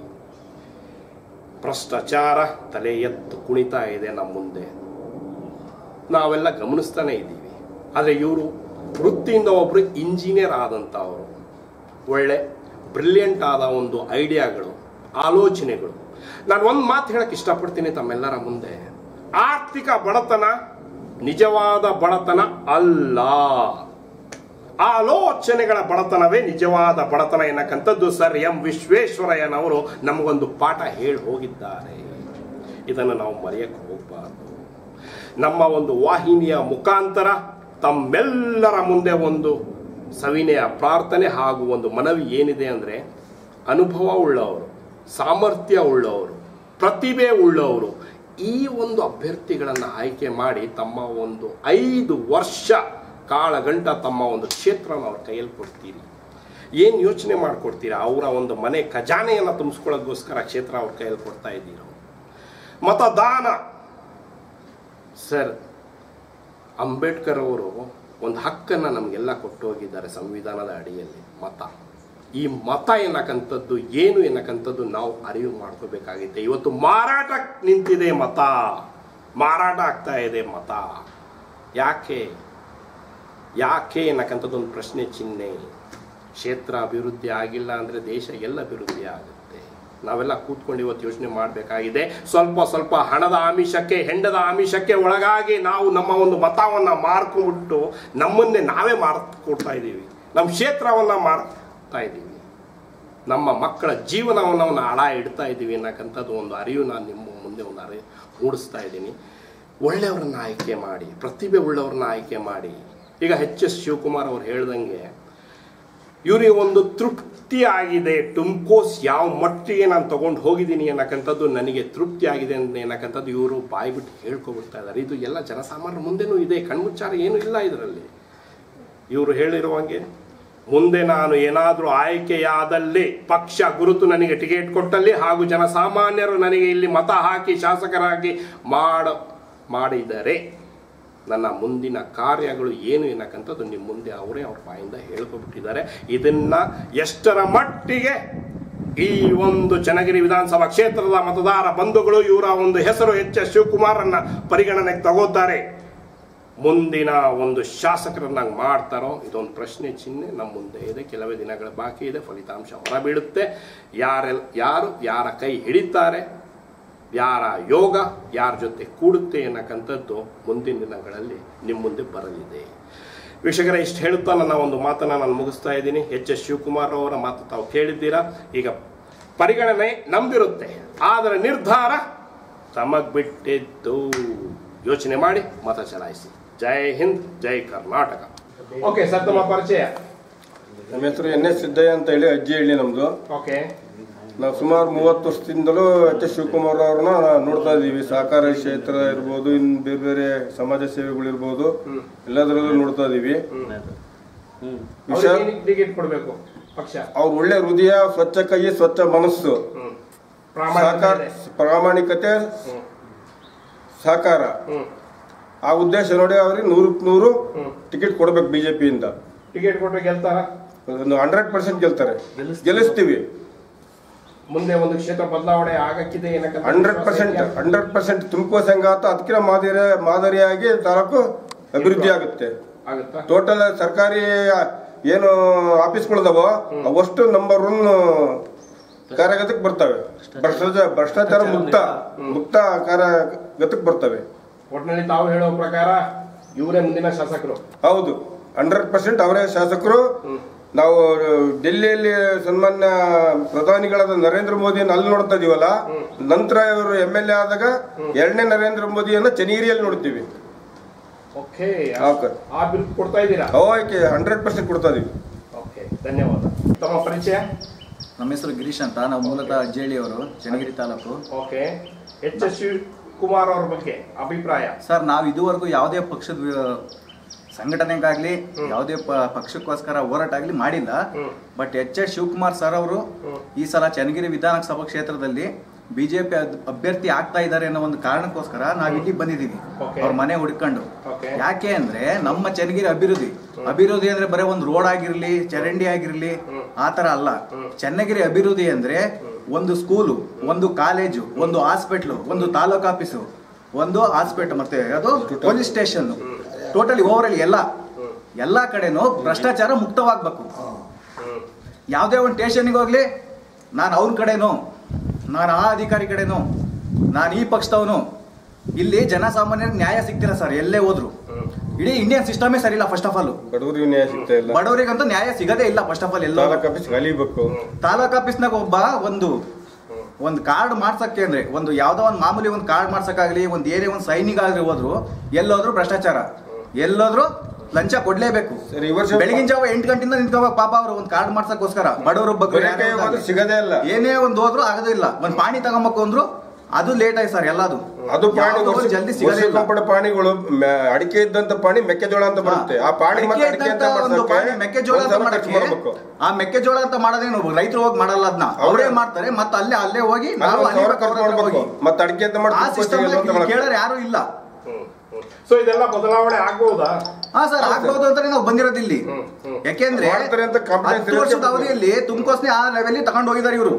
ಭ್ರಷ್ಟಾಚಾರ ತಲೆ ಎತ್ತು ಕುಣಿತಾ ಇದೆ ನಮ್ಮ ಮುಂದೆ ನಾವೆಲ್ಲ ಗಮನಿಸ್ತಾನೆ ಇದ್ದೀವಿ ಆದರೆ ಇವರು ವೃತ್ತಿಯಿಂದ ಒಬ್ಬರು ಇಂಜಿನಿಯರ್ ಆದಂಥವರು ಒಳ್ಳೆ ಬ್ರಿಲಿಯಂಟ್ ಆದ ಒಂದು ಐಡಿಯಾಗಳು ಆಲೋಚನೆಗಳು ನಾನು ಒಂದು ಮಾತು ಹೇಳಕ್ಕೆ ಇಷ್ಟಪಡ್ತೀನಿ ತಮ್ಮೆಲ್ಲರ ಮುಂದೆ ಆರ್ಥಿಕ ಬಡತನ ನಿಜವಾದ ಬಡತನ ಅಲ್ಲ ಆಲೋಚನೆಗಳ ಬಡತನವೇ ನಿಜವಾದ ಬಡತನ ಎನ್ನಕ್ಕಂಥದ್ದು ಸರ್ ಎಂ ವಿಶ್ವೇಶ್ವರಯ್ಯನವರು ನಮಗೊಂದು ಪಾಠ ಹೇಳಿ ಹೋಗಿದ್ದಾರೆ ಇದನ್ನು ನಾವು ಮರೆಯಕ್ಕೆ ಹೋಗಬಾರ್ದು ನಮ್ಮ ಒಂದು ವಾಹಿನಿಯ ಮುಖಾಂತರ ತಮ್ಮೆಲ್ಲರ ಮುಂದೆ ಒಂದು ಸವಿನೆಯ ಪ್ರಾರ್ಥನೆ ಹಾಗೂ ಒಂದು ಮನವಿ ಏನಿದೆ ಅಂದರೆ ಅನುಭವ ಉಳ್ಳವರು ಸಾಮರ್ಥ್ಯ ಉಳ್ಳವರು ಪ್ರತಿಭೆ ಉಳ್ಳವರು ಈ ಒಂದು ಅಭ್ಯರ್ಥಿಗಳನ್ನು ಆಯ್ಕೆ ಮಾಡಿ ತಮ್ಮ ಒಂದು ಐದು ವರ್ಷ ಕಾಳಗಂಟ ತಮ್ಮ ಒಂದು ಕ್ಷೇತ್ರನ ಅವ್ರ ಕೈಯಲ್ಲಿ ಕೊಡ್ತೀರಿ ಏನು ಯೋಚನೆ ಮಾಡಿಕೊಡ್ತೀರಾ ಅವರ ಒಂದು ಮನೆ ಖಜಾನೆಯನ್ನು ತುಂಬಿಸ್ಕೊಳ್ಳೋದಕ್ಕೋಸ್ಕರ ಕ್ಷೇತ್ರ ಅವ್ರ ಕೈಯಲ್ಲಿ ಕೊಡ್ತಾ ಇದ್ದೀರೋ ಮತದಾನ ಸರ್ ಅಂಬೇಡ್ಕರ್ ಅವರು ಒಂದು ಹಕ್ಕನ್ನು ನಮಗೆಲ್ಲ ಕೊಟ್ಟು ಹೋಗಿದ್ದಾರೆ ಸಂವಿಧಾನದ ಅಡಿಯಲ್ಲಿ ಮತ ಈ ಮತ ಎನ್ನಕ್ಕಂಥದ್ದು ಏನು ಎನ್ನಕ್ಕಂಥದ್ದು ನಾವು ಅರಿವು ಮಾಡ್ಕೋಬೇಕಾಗಿದೆ ಇವತ್ತು ಮಾರಾಟಕ್ಕೆ ನಿಂತಿದೆ ಮತ ಮಾರಾಟ ಆಗ್ತಾ ಇದೆ ಮತ ಯಾಕೆ ಯಾಕೆ ಎನ್ನಕ್ಕಂಥದ್ದು ಒಂದು ಪ್ರಶ್ನೆ ಚಿಹ್ನೆ ಕ್ಷೇತ್ರ ಅಭಿವೃದ್ಧಿ ಆಗಿಲ್ಲ ಅಂದರೆ ದೇಶ ಎಲ್ಲ ಅಭಿವೃದ್ಧಿ ಆಗುತ್ತೆ ನಾವೆಲ್ಲ ಕೂತ್ಕೊಂಡು ಇವತ್ತು ಯೋಚನೆ ಮಾಡಬೇಕಾಗಿದೆ ಸ್ವಲ್ಪ ಸ್ವಲ್ಪ ಹಣದ ಆಮಿಷಕ್ಕೆ ಹೆಂಡದ ಆಮಿಷಕ್ಕೆ ಒಳಗಾಗಿ ನಾವು ನಮ್ಮ ಒಂದು ಮತವನ್ನು ಮಾರ್ಕೊಂಡ್ಬಿಟ್ಟು ನಮ್ಮನ್ನೇ ನಾವೇ ಮಾರ್ಕೊಡ್ತಾ ಇದ್ದೀವಿ ನಮ್ಮ ಕ್ಷೇತ್ರವನ್ನು ಮಾರ್ತಾ ಇದ್ದೀವಿ ನಮ್ಮ ಮಕ್ಕಳ ಜೀವನವನ್ನು ನಾವು ಹಣ ಇಡ್ತಾ ಇದ್ದೀವಿ ಅನ್ನಕ್ಕಂಥದ್ದು ಒಂದು ಅರಿವು ನಾನು ನಿಮ್ಮ ಮುಂದೆ ಒಂದು ಅರಿವು ಮೂಡಿಸ್ತಾ ಇದ್ದೀನಿ ಒಳ್ಳೆಯವ್ರನ್ನ ಆಯ್ಕೆ ಮಾಡಿ ಪ್ರತಿಭೆ ಉಳ್ಳವ್ರನ್ನ ಆಯ್ಕೆ ಮಾಡಿ ಈಗ ಎಚ್ ಎಸ್ ಶಿವಕುಮಾರ್ ಅವ್ರು ಹೇಳ್ದಂಗೆ ಇವರಿಗೆ ಒಂದು ತೃಪ್ತಿ ಆಗಿದೆ ಟುಮ್ಕೋಸ್ ಯಾವ ಮಟ್ಟಿಗೆ ನಾನು ತಗೊಂಡು ಹೋಗಿದ್ದೀನಿ ಅನ್ನಕ್ಕಂಥದ್ದು ನನಗೆ ತೃಪ್ತಿ ಆಗಿದೆ ಅಂತ ಅನ್ನಕ್ಕಂಥದ್ದು ಇವರು ಬಾಯಿ ಬಿಟ್ಟು ಹೇಳ್ಕೊಬಿಡ್ತಾ ಇದ್ದಾರೆ ಇದು ಎಲ್ಲ ಜನಸಾಮಾನ್ಯರ ಮುಂದೆನೂ ಇದೆ ಕಣ್ಮುಚ್ಚಾರ ಏನೂ ಇಲ್ಲ ಇದರಲ್ಲಿ ಇವರು ಹೇಳಿರುವಂಗೆ ಮುಂದೆ ನಾನು ಏನಾದರೂ ಆಯ್ಕೆಯಾದಲ್ಲಿ ಪಕ್ಷ ಗುರುತು ನನಗೆ ಟಿಕೆಟ್ ಕೊಟ್ಟಲ್ಲಿ ಹಾಗೂ ಜನಸಾಮಾನ್ಯರು ನನಗೆ ಇಲ್ಲಿ ಮತ ಹಾಕಿ ಶಾಸಕರಾಗಿ ಮಾಡ ಮಾಡಿದರೆ ನನ್ನ ಮುಂದಿನ ಕಾರ್ಯಗಳು ಏನು ಎನ್ನಕ್ಕಂಥದ್ದು ನಿಮ್ಮ ಮುಂದೆ ಅವರೇ ಅವ್ರ ಬಾಯಿಂದ ಹೇಳ್ಕೊಬಿಟ್ಟಿದ್ದಾರೆ ಇದನ್ನ ಎಷ್ಟರ ಮಟ್ಟಿಗೆ ಈ ಒಂದು ಚನ್ನಗಿರಿ ವಿಧಾನಸಭಾ ಕ್ಷೇತ್ರದ ಮತದಾರ ಬಂಧುಗಳು ಇವರ ಒಂದು ಹೆಸರು ಎಚ್ ಎಸ್ ಶಿವಕುಮಾರನ್ನ ಪರಿಗಣನೆಗೆ ತಗೋತಾರೆ ಮುಂದಿನ ಒಂದು ಶಾಸಕರನ್ನಾಗಿ ಮಾಡ್ತಾರೋ ಇದೊಂದು ಪ್ರಶ್ನೆ ಚಿಹ್ನೆ ನಮ್ಮ ಮುಂದೆ ಇದೆ ಕೆಲವೇ ದಿನಗಳ ಬಾಕಿ ಇದೆ ಫಲಿತಾಂಶ ಹೊರಬೀಳುತ್ತೆ ಯಾರೆಲ್ ಯಾರು ಯಾರ ಕೈ ಹಿಡಿತಾರೆ ಯಾರ ಯೋಗ ಯಾರ ಜೊತೆ ಕೂಡುತ್ತೆ ಅನ್ನಕ್ಕಂಥದ್ದು ಮುಂದಿನ ದಿನಗಳಲ್ಲಿ ನಿಮ್ಮ ಮುಂದೆ ಬರಲಿದೆ ವೀಕ್ಷಕರೇ ಇಷ್ಟು ಹೇಳುತ್ತಾ ನನ್ನ ಒಂದು ಮಾತನ್ನು ನಾನು ಮುಗಿಸ್ತಾ ಇದ್ದೀನಿ ಎಚ್ ಎಸ್ ಶಿವಕುಮಾರ್ ಅವರ ಮಾತು ತಾವು ಕೇಳಿದ್ದೀರಾ ಈಗ ಪರಿಗಣನೆ ನಮ್ದಿರುತ್ತೆ ಆದರೆ ನಿರ್ಧಾರ ತಮಗ್ ಬಿಟ್ಟಿದ್ದು ಯೋಚನೆ ಮಾಡಿ ಮತ ಚಲಾಯಿಸಿ ಜೈ ಹಿಂದ್ ಜೈ ಕರ್ನಾಟಕ ಓಕೆ ಸರ್ ತಮ್ಮ ಪರಿಚಯ ನಮ್ಮ ಹೆಸರು ಎನ್ ಎಸ್ ಸಿದ್ದಯ್ಯ ಅಂತ ಹೇಳಿ ಅಜ್ಜಿ ಹಳ್ಳಿ ನಮ್ದು ಓಕೆ ನಾವು ಸುಮಾರು ಮೂವತ್ತು ವರ್ಷದಿಂದಲೂ ಎಚ್ ಎಸ್ ಶಿವಕುಮಾರ್ ಅವ್ರನ್ನ ನೋಡ್ತಾ ಇದ್ದೀವಿ ಸಹಕಾರ ಕ್ಷೇತ್ರ ಇರ್ಬೋದು ಇನ್ನು ಬೇರೆ ಬೇರೆ ಸಮಾಜ ಸೇವೆಗಳಿರ್ಬೋದು ಎಲ್ಲದರಲ್ಲೂ ನೋಡ್ತಾ ಇದ್ದೀವಿ ವಿಷಯ ಟಿಕೆಟ್ ಕೊಡಬೇಕು ಪಕ್ಷ ಅವ್ರ ಒಳ್ಳೆ ಹೃದಯ ಸ್ವಚ್ಛ ಕೈ ಸ್ವಚ್ಛ ಮನಸ್ಸು ಹ್ಮ್ ಸಹಕಾರ ಪ್ರಾಮಾಣಿಕತೆ ಇದೆ. ಪ್ರಾಮಾಣಿಕತೆ ಹ್ಮ್ ಸಹಕಾರ ಹ್ಮ್ ಆ ಉದ್ದೇಶ ನೋಡಿ ಅವ್ರಿಗೆ ನೂರಕ್ಕೆ ನೂರು ಹ್ಮ್. ಟಿಕೆಟ್ ಕೊಡ್ಬೇಕು ಬಿಜೆಪಿಯಿಂದ ಟಿಕೆಟ್ ಕೊಟ್ಟರೆ ಗೆಲ್ತಾರ ಒಂದು ಹಂಡ್ರೆಡ್ ಪರ್ಸೆಂಟ್ ಗೆಲ್ತಾರೆ ಗೆಲ್ಲಿಸ್ತೀವಿ ಮುಂದೆ ಒಂದು ಕ್ಷೇತ್ರ ಬದಲಾವಣೆ ಆಗಕ್ಕಿದೆ ಏನಕ್ಕಂತ ಹಂಡ್ರೆಡ್ ವಿಶ್ವಾಸ ಪರ್ಸೆಂಟ್ ಇದೆಯಾ? ಹಂಡ್ರೆಡ್ ಪರ್ಸೆಂಟ್ ತುಮಕೂರು ಸಂಘಾತ ಅದಕ್ಕಿಂತ ಮಾದರಿ ಮಾದರಿಯಾಗಿ ತಾಲೂಕು ಅಭಿವೃದ್ಧಿ ಆಗುತ್ತೆ ಆಗುತ್ತಾ ಟೋಟಲ್ ಸರ್ಕಾರಿ ಏನು ಆಫೀಸ್ಗಳಿದಾವೋ ಅವಷ್ಟು ನಂಬರ್ ಒನ್ ಕಾರ್ಯಗತಕ್ಕೆ ಬರ್ತವೆ ಭ್ರಷ್ಟಾಚಾರ ಭ್ರಷ್ಟಾಚಾರ ಮುಕ್ತ ಮುಕ್ತ ಕಾರ್ಯಗತಕ್ಕೆ ಬರ್ತವೆ ಒಟ್ಟಿನಲ್ಲಿ ತಾವು ಹೇಳೋ ಪ್ರಕಾರ ಇವರೇ ಮುಂದಿನ ಶಾಸಕರು ಹೌದು ಹಂಡ್ರೆಡ್ ಪರ್ಸೆಂಟ್ ಅವರೇ ಶಾಸಕರು ನಾವು ಡೆಲ್ಲಿಯಲ್ಲಿ ಸನ್ಮಾನ್ಯ ಪ್ರಧಾನಿಗಳಾದ ನರೇಂದ್ರ ಮೋದಿಯನ್ನು ಅಲ್ಲಿ ನೋಡ್ತಾ ಇದೀವಲ್ಲ ನಂತರ ಇವರು ಎಂ ಎಲ್ ಎ ಆದಾಗ ಎರಡನೇ ನರೇಂದ್ರ ಮೋದಿಯನ್ನ ಚನ್ನಗಿರಿಯಲ್ಲಿ ನೋಡ್ತೀವಿ ಓಕೆ ಓಕೆ. ಆ ಬಿರುದು ಕೊಡ್ತಾ ಇದ್ದೀರಾ ಅವಾಗೆ ಹಂಡ್ರೆಡ್ ಪರ್ಸೆಂಟ್ ಕೊಡ್ತಾ ಇದೀವಿ ಓಕೆ ಧನ್ಯವಾದ ತಮ್ಮ ಪರಿಚಯ ನಮ್ಮ ಹೆಸರು ಗಿರೀಶ್ ಅಂತ ನಾವು ಮೂಲತಃ ಅಜ್ಜೇಳಿಯವರು Channagiri taluk okay H S Shivakumar ಅವ್ರ ಬಗ್ಗೆ ಅಭಿಪ್ರಾಯ ಸರ್ ನಾವು ಇದುವರೆಗೂ ಯಾವುದೇ ಪಕ್ಷದ ವಿ- ಸಂಘಟನೆಗಾಗ್ಲಿ ಯಾವುದೇ ಪ- ಪಕ್ಷಕ್ಕೋಸ್ಕರ ಹೋರಾಟ ಆಗ್ಲಿ ಮಾಡಿಲ್ಲ ಹ್ಮ್. But H S Shivakumar sir ಅವರು ಈ ಸಲ ಚನ್ನಗಿರಿ ವಿಧಾನಸಭಾ ಕ್ಷೇತ್ರದಲ್ಲಿ ಬಿಜೆಪಿ ಅಭ್ಯರ್ಥಿ ಆಗ್ತಾ ಇದ್ದಾರೆ ಅನ್ನೋ ಒಂದು ಕಾರಣಕ್ಕೋಸ್ಕರ ನಾವು ಇಲ್ಲಿ ಬಂದಿದ್ದೀವಿ Okay. ಅವ್ರ ಮನೆ ಹುಡ್ಕೊಂಡು Okay. ಯಾಕೆ ಅಂದ್ರೆ ನಮ್ಮ ಚನ್ನಗಿರಿ ಅಭಿವೃದ್ಧಿ ಅಭಿವೃದ್ಧಿ ಅಂದ್ರೆ ಬರೀ ಒಂದು ರೋಡ್ ಆಗಿರ್ಲಿ ಚರಂಡಿ ಆಗಿರ್ಲಿ ಆ ತರ ಅಲ್ಲ ಚನ್ನಗಿರಿ ಅಭಿವೃದ್ಧಿ ಅಂದ್ರೆ ಒಂದು ಸ್ಕೂಲು ಒಂದು ಕಾಲೇಜು ಒಂದು ಹಾಸ್ಪಿಟ್ಲು ಒಂದು ತಾಲೂಕ್ ಆಫೀಸು ಒಂದು ಹಾಸ್ಪಿಟಲ್ ಮತ್ತೆ ಅದು police station totally over all ಎಲ್ಲ ಎಲ್ಲಾ ಕಡೆನೂ ಭ್ರಷ್ಟಾಚಾರ ಮುಕ್ತವಾಗ್ಬೇಕು ಯಾವುದೇ ಒಂದು ಸ್ಟೇಷನ್ಗೆ ಹೋಗ್ಲಿ ನಾನು ಅವ್ರ ಕಡೆನೂ ನಾನು ಆ ಅಧಿಕಾರಿ ಕಡೆನೂ ನಾನು ಈ ಪಕ್ಷದವನು ಇಲ್ಲಿ ಜನಸಾಮಾನ್ಯರಿಗೆ ನ್ಯಾಯ ಸಿಗ್ತಿಲ್ಲ ಸರ್ ಎಲ್ಲೇ ಹೋದ್ರು ಇಡೀ ಇಂಡಿಯನ್ ಸಿಸ್ಟಮೇ ಸರಿ ಇಲ್ಲ ಫಸ್ಟ್ ಆಫ್ ಆಲ್ ಬಡವರಿಗೆ ನ್ಯಾಯ ಸಿಗ್ತಾ ಇಲ್ಲ ಬಡವರಿಗಂತೂ ನ್ಯಾಯ ಸಿಗದೇ ಇಲ್ಲ ಫಸ್ಟ್ ಆಫ್ ಆಲ್ ಎಲ್ಲ ತಾಲೂಕ್ ಆಫೀಸ್ ಕಲಿಬೇಕು ತಾಲೂಕ್ ಆಫೀಸ್ನಾಗ ಒಬ್ಬ ಒಂದು ಒಂದು ಕಾರ್ಡ್ ಮಾಡ್ಸಕ್ಕೆ ಅಂದ್ರೆ ಒಂದು ಯಾವ್ದೋ ಒಂದು ಮಾಮೂಲಿ ಒಂದು ಕಾರ್ಡ್ ಮಾಡ್ಸಕ್ಕಾಗ್ಲಿ ಒಂದು ಏನೇ ಒಂದು ಸೈನಿಗಾಗ್ಲಿ ಹೋದ್ರು ಎಲ್ಲೋದ್ರು ಭ್ರಷ್ಟಾಚಾರ ಎಲ್ಲೋದ್ರು ಲಂಚ ಕೊಡ್ಲೇಬೇಕು ಸರಿ, ಈ ವರ್ಷ ಬೆಳಗಿನ ಜಾವ ಎಂಟು ಗಂಟೆಯಿಂದ ನಿಂತ್ಕೋಬೇಕು ಪಾಪ ಅವರು ಒಂದು ಕಾರ್ಡ್ ಮಾಡ್ಸಕ್ಕೋಸ್ಕರ ಬಡವರು ಬಗ್ಗೆ ಬರೀ ಕೈ ಹೋದ್ರೆ ಸಿಗದೇ ಇಲ್ಲ ಏನೇ ಒಂದು ಹೋದ್ರು ಆಗೋದಿಲ್ಲ ಒಂದ್ ಪಾಣಿ ತಗೊಂಬೇಕು ಅಂದ್ರು ಅದು ಲೇಟ್ ಆಯ್ತು ಸರ್ ಎಲ್ಲದು ಅದು ಪಾಣಿ ಯಾವ್ದೋ ಒಂದ್ ಜಲ್ದಿ ಸಿಗದೇ ಇಲ್ಲ ವರ್ಷಕ್ಕೊಬ್ಬಡ ಪಾಣಿಗಳು ಮ- ಅಡಿಕೆ ಇದ್ದಂತ ಪಾಣಿ ಮೆಕ್ಕೆಜೋಳ ಅಂತ ಬರುತ್ತೆ ಆ ಪಾಣಿ ಮತ್ತೆ ಅಡಿಕೆ ಅಡಿಕೆ ಅಂತ ಇದ್ದಂತ ಒಂದು ಮಾಡ್ಸಕ್ಕೆ ಪಾಣಿ ಮೆಕ್ಕೆಜೋಳ ಅಂತ ಒಂದ್ಸಲ ಖರ್ಚು ಮಾಡಕ್ಕೆ ಮಾಡ್ಬೇಕು ಆ ಮೆಕ್ಕೆಜೋಳ ಅಂತ ಮಾಡೋದೇನು ರೈತರು ಹೋಗಿ ಮಾಡಲ್ಲ ಅದನ್ನ ಅವರೇ ಮಾಡ್ತಾರೆ ಮತ್ತೆ ಅಲ್ಲೇ ಅಲ್ಲೇ ಹೋಗಿ ನಾವು ಒಂದ್ ಸಾವಿರ ಅಲ್ಲೇ ಖರ್ಚು ಅವ್ರ ಹತ್ರ ಮಾಡ್ಬೇಕು ಹೋಗಿ ಮತ್ತೆ ಅಡಿಕೆ ಅಂತ ಮಾಡಿ ಆ ತುಪ್ಪ ಸಿಸ್ಟಮ್ ಸಿಗಲ್ಲ ಅಂತ ಮಾಡಕ್ಕೆ. ಕೇಳೋರು ಯಾರು ಇಲ್ಲ ಸೊ ಇದೆಲ್ಲ ಬದಲಾವಣೆ ಆಗ್ಬಹುದಾ ಹಾ ಸರ್ ಆಗ್ಬೋದು ಅಂತಾನೆ ನಾವು ಬಂದಿರೋದು ಇಲ್ಲಿ ಯಾಕೆಂದ್ರೆ ಮಾಡ್ತಾರೆ ಅಂತ confidence ಹತ್ತು ವರ್ಷದ ಇರುತ್ತೆ. ಅವಧಿಯಲ್ಲಿ ತುಮಕೋಸ್ನೆ ಆ ಲೆವೆಲ್ ತಗೊಂಡು ಹೋಗಿದ್ದಾರೆ ಇವರು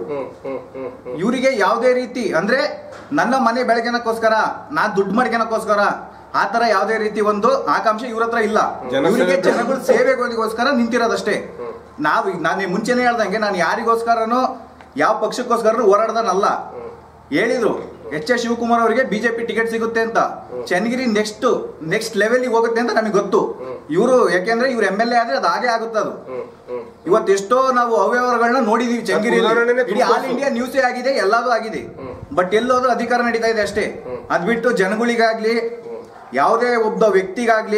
ಇವರಿಗೆ ಯಾವುದೇ ರೀತಿ ಅಂದ್ರೆ ನನ್ನ ಮನೆ ಬೆಳಗ್ಗೆನಕ್ಕೋಸ್ಕರ ನಾನ್ ದುಡ್ಡು ಮಾಡ್ಕೊಳಕ್ಕೋಸ್ಕರ ಆ ತರ ಯಾವುದೇ ರೀತಿ ಒಂದು ಆಕಾಂಕ್ಷೆ ಇವ್ರ ಹತ್ರ ಇಲ್ಲ ಜನಸೇವೆ ಇವರಿಗೆ ಬೇಕು. ಜನಗಳ ಸೇವೆಗೋಸ್ಕರ ನಿಂತಿರೋದಷ್ಟೇ ನಾವು ಈಗ ನಾನು ಮುಂಚೆನೆ ಹೇಳ್ದಂಗೆ ನಾನು ಯಾರಿಗೋಸ್ಕರನೋ ಯಾವ ಪಕ್ಷಕ್ಕೋಸ್ಕರ ಹೋರಾಡ್ದನಲ್ಲ ಹೇಳಿದ್ರು ಎಚ್ ಎಸ್ ಶಿವಕುಮಾರ್ ಅವರಿಗೆ ಬಿಜೆಪಿ ಟಿಕೆಟ್ ಸಿಗುತ್ತೆ ಅಂತ ಚನ್ನಗಿರಿ ನೆಕ್ಸ್ಟ್ ನೆಕ್ಸ್ಟ್ ಲೆವೆಲ್ ಹೋಗುತ್ತೆ ಅಂತ ನಮಗೆ ಗೊತ್ತು ಇವರು ಯಾಕೆಂದ್ರೆ ಇವ್ರು ಎಂ ಎಲ್ ಎ ಆದ್ರೆ ಅದು ಹಾಗೆ ಆಗುತ್ತೆ ಅದು ಇವತ್ತು ಎಷ್ಟೋ ನಾವು ಅವ್ಯವಹಾರಗಳನ್ನ ನೋಡಿದೀವಿ ಚನ್ನಗಿರಿ ಉದಾಹರಣೆನೇ ಇಡೀ ಆಲ್ ತುಮಕೂರು. ಇಂಡಿಯಾ ನ್ಯೂಸೇ ಆಗಿದೆ ಎಲ್ಲದೂ ಆಗಿದೆ ಬಟ್ ಎಲ್ಲೋದ್ರೂ ಅಧಿಕಾರ ನಡೀತಾ ಇದೆ ಅಷ್ಟೇ ಅದ್ ಬಿಟ್ಟು ಜನಗಳಿಗಾಗ್ಲಿ ಯಾವುದೇ ಒಬ್ಬ ವ್ಯಕ್ತಿಗಾಗ್ಲಿ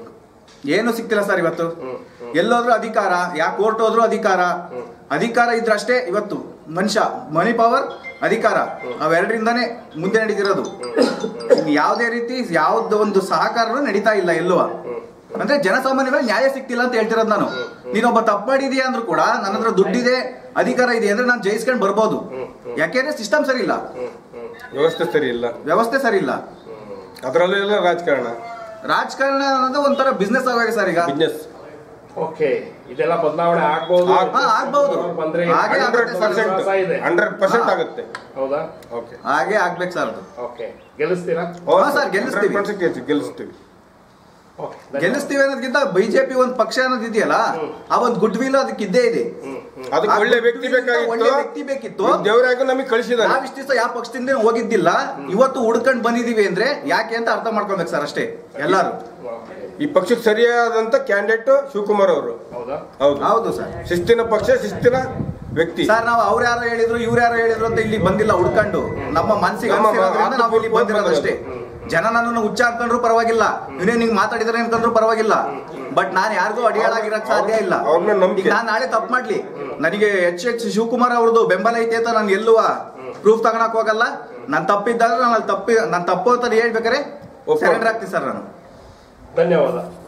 ಏನು ಸಿಕ್ತಿಲ್ಲ ಸರ್ ಇವತ್ತು ಎಲ್ಲೋದ್ರೂ ಅಧಿಕಾರ ಯಾ ಕೋರ್ಟ್ ಹೋದ್ರು ಅಧಿಕಾರ ಅಧಿಕಾರ ಇದ್ರಷ್ಟೇ ಇವತ್ತು ಮನುಷ್ಯ ಮನಿ ಪವರ್ ಅಧಿಕಾರ ಅವೆರಡರಿಂದಾನೇ ಮುಂದೆ ನಡೀತಿರೋದು ಇನ್ನು ಯಾವುದೇ ರೀತಿ ಯಾವ್ದು ಒಂದು ಸಹಕಾರನೂ ನಡೀತಾ ಇಲ್ಲ ಎಲ್ಲುವ ಅಂದ್ರೆ ಜನಸಾಮಾನ್ಯವಾಗಿ ನ್ಯಾಯ ಸಿಗ್ತಿಲ್ಲ ಅಂತ ಹೇಳ್ತಿರೋದು ನಾನು ನೀನೊಬ್ಬ ತಪ್ಪು ಮಾಡಿದೀಯ ಅಂದ್ರೂ ಕೂಡ ನನ್ನ ಹತ್ರ ದುಡ್ಡಿದೆ ಅಧಿಕಾರ ಇದೆ ಅಂದ್ರೆ ನಾನು ಜಯಿಸ್ಕೊಂಡು ಬರ್ಬೋದು ಯಾಕೆಂದ್ರೆ ಸಿಸ್ಟಮ್ ಸರಿ ಇಲ್ಲ ವ್ಯವಸ್ಥೆ ಸರಿ ಇಲ್ಲ ವ್ಯವಸ್ಥೆ ಸರಿ ಇಲ್ಲ ಅದರಲ್ಲೂ ಎಲ್ಲ ರಾಜಕಾರಣ ರಾಜಕಾರಣ ಅನ್ನೋದು ಒಂಥರ ಬಿಸ್ನೆಸ್ ಆಗೋಗಿದೆ ಸರ್ ಈಗ ಬಿಸ್ನೆಸ್ ಓಕೆ ಇದೆಲ್ಲ ಬದಲಾವಣೆ ಆಗ್ಬಹುದು ಆಗ್- ಹಾ, ಆಗ್ಬಹುದು. ಬಂದ್ರೆ ಹಾಗೆ ಹಂಡ್ರೆಡ್ ಆಗುತ್ತೆ ಪರ್ಸೆಂಟ್ ವಿಶ್ವಾಸ ಇದೆ. ಹಂಡ್ರೆಡ್ ಪರ್ಸೆಂಟ್ ಆಗುತ್ತೆ ಹೌದಾ ಓಕೆ ಹಾಗೆ ಆಗ್ಬೇಕು ಸರ್ ಅದು ಓಕೆ ಗೆಲ್ಲಿಸ್ತೀರಾ ಹಾ, ಸರ್, ಗೆಲ್ಲಿಸ್ತೀವಿ. ಗೆಲ್ಲಿಸ್ತೀವಿ ಓಕೆ ಧನ್ಯವಾದ. ಗೆಲ್ಲಿಸ್ತೀವಿ ಅನ್ನೋದಕ್ಕಿಂತ ಬಿಜೆಪಿ ಒಂದು ಪಕ್ಷ ಅನ್ನೋದು ಇದೆಯಲ್ಲ ಆ ಒಂದು ಗುಡ್ ವಿಲ್ ಅದಕ್ಕೆ ಇದ್ದೇ ಇದೆ ಅದಕ್ಕೆ ಆ ಒಳ್ಳೆ good ವ್ಯಕ್ತಿ will ಇಂದ ಬೇಕಾಗಿತ್ತು ಒಳ್ಳೆ ವ್ಯಕ್ತಿ ಬೇಕಿತ್ತು ದೇವರಾಗ ನಮಗೆ ಕಳಿಸಿದಾನೆ ನಾವ್ ಇಷ್ಟ ದಿವಸ ಯಾವ ಪಕ್ಷದಿಂದ ಹೋಗಿದ್ದಿಲ್ಲ ಇವತ್ತು ಹುಡ್ಕೊಂಡ್ ಬಂದಿದೀವಿ ಅಂದ್ರೆ ಯಾಕೆ ಅಂತ ಅರ್ಥ ಮಾಡ್ಕೊಬೇಕು ಸರ್ ಅಷ್ಟೇ ಎಲ್ಲಾರು ಈ ಪಕ್ಷಕ್ಕೆ ಸರಿಯಾದಂತ ಕ್ಯಾಂಡಿಡೇಟ್ ಶಿವಕುಮಾರ್ ಅವರು ಹೌದಾ ಹೌದು ಹೌದು ಸರ್ ಶಿಸ್ತಿನ ಪಕ್ಷ ಶಿಸ್ತಿನ ವ್ಯಕ್ತಿ ಸರ್ ನಾವು ಅವ್ರು ಯಾರೋ ಹೇಳಿದ್ರು ಇವ್ರು ಯಾರೋ ಹೇಳಿದ್ರು ಅಂತ ಇಲ್ಲಿ ಬಂದಿಲ್ಲ ಹುಡ್ಕೊಂಡು ನಮ್ಮ ಮನಸ್ಸಿಗೆ ನಮ್ಮ ಅನ್ಸಿರೋದ್ರಿಂದ ನಾವು ಇಲ್ಲಿ ಆತ್ಮ ಬಂದಿರೋದು ಅಷ್ಟೇ ಜನ ನನ್ನನ್ನು ಹುಚ್ಚ ಅನ್ಕೊಂಡ್ರು ಪರವಾಗಿಲ್ಲ ಇವನೇ ನಿಂಗೆ ಮಾತಾಡಿದ್ರೆ ಅನ್ಕೊಂಡ್ರು ಪರವಾಗಿಲ್ಲ ಬಟ್ ನಾನು ಯಾರಿಗೂ ಅಡಿಯಾಳಾಗಿರಕ್ ಸಾಧ್ಯ ಇಲ್ಲ ಅವ್ರ ನಂಬಿಕೆ. ಈಗ ನಾನು ನಾಳೆ ತಪ್ಪು ಮಾಡ್ಲಿ ನನಗೆ ಎಚ್ ಎಚ್ ಶಿವಕುಮಾರ್ ಅವ್ರದ್ದು ಬೆಂಬಲ ಐತೆ ಅಂತ ನಾನು ಎಲ್ಲುವ ಪ್ರೂಫ್ ತಗೊಳಕ್ ಹೋಗಲ್ಲ ನಾನು ತಪ್ಪಿದ್ದಾಗ ನಾನು ತಪ್ಪಿ ನಾನು ತಪ್ಪು ಅಂತ ಹೇಳ್ಬೇಕಾರೆ ಒಪ್ಕೊಳ್ಳಿ. ಸರೆಂಡರ್ ಆಗ್ತೀನಿ ಸರ್ ನಾನು ಧನ್ಯವಾದ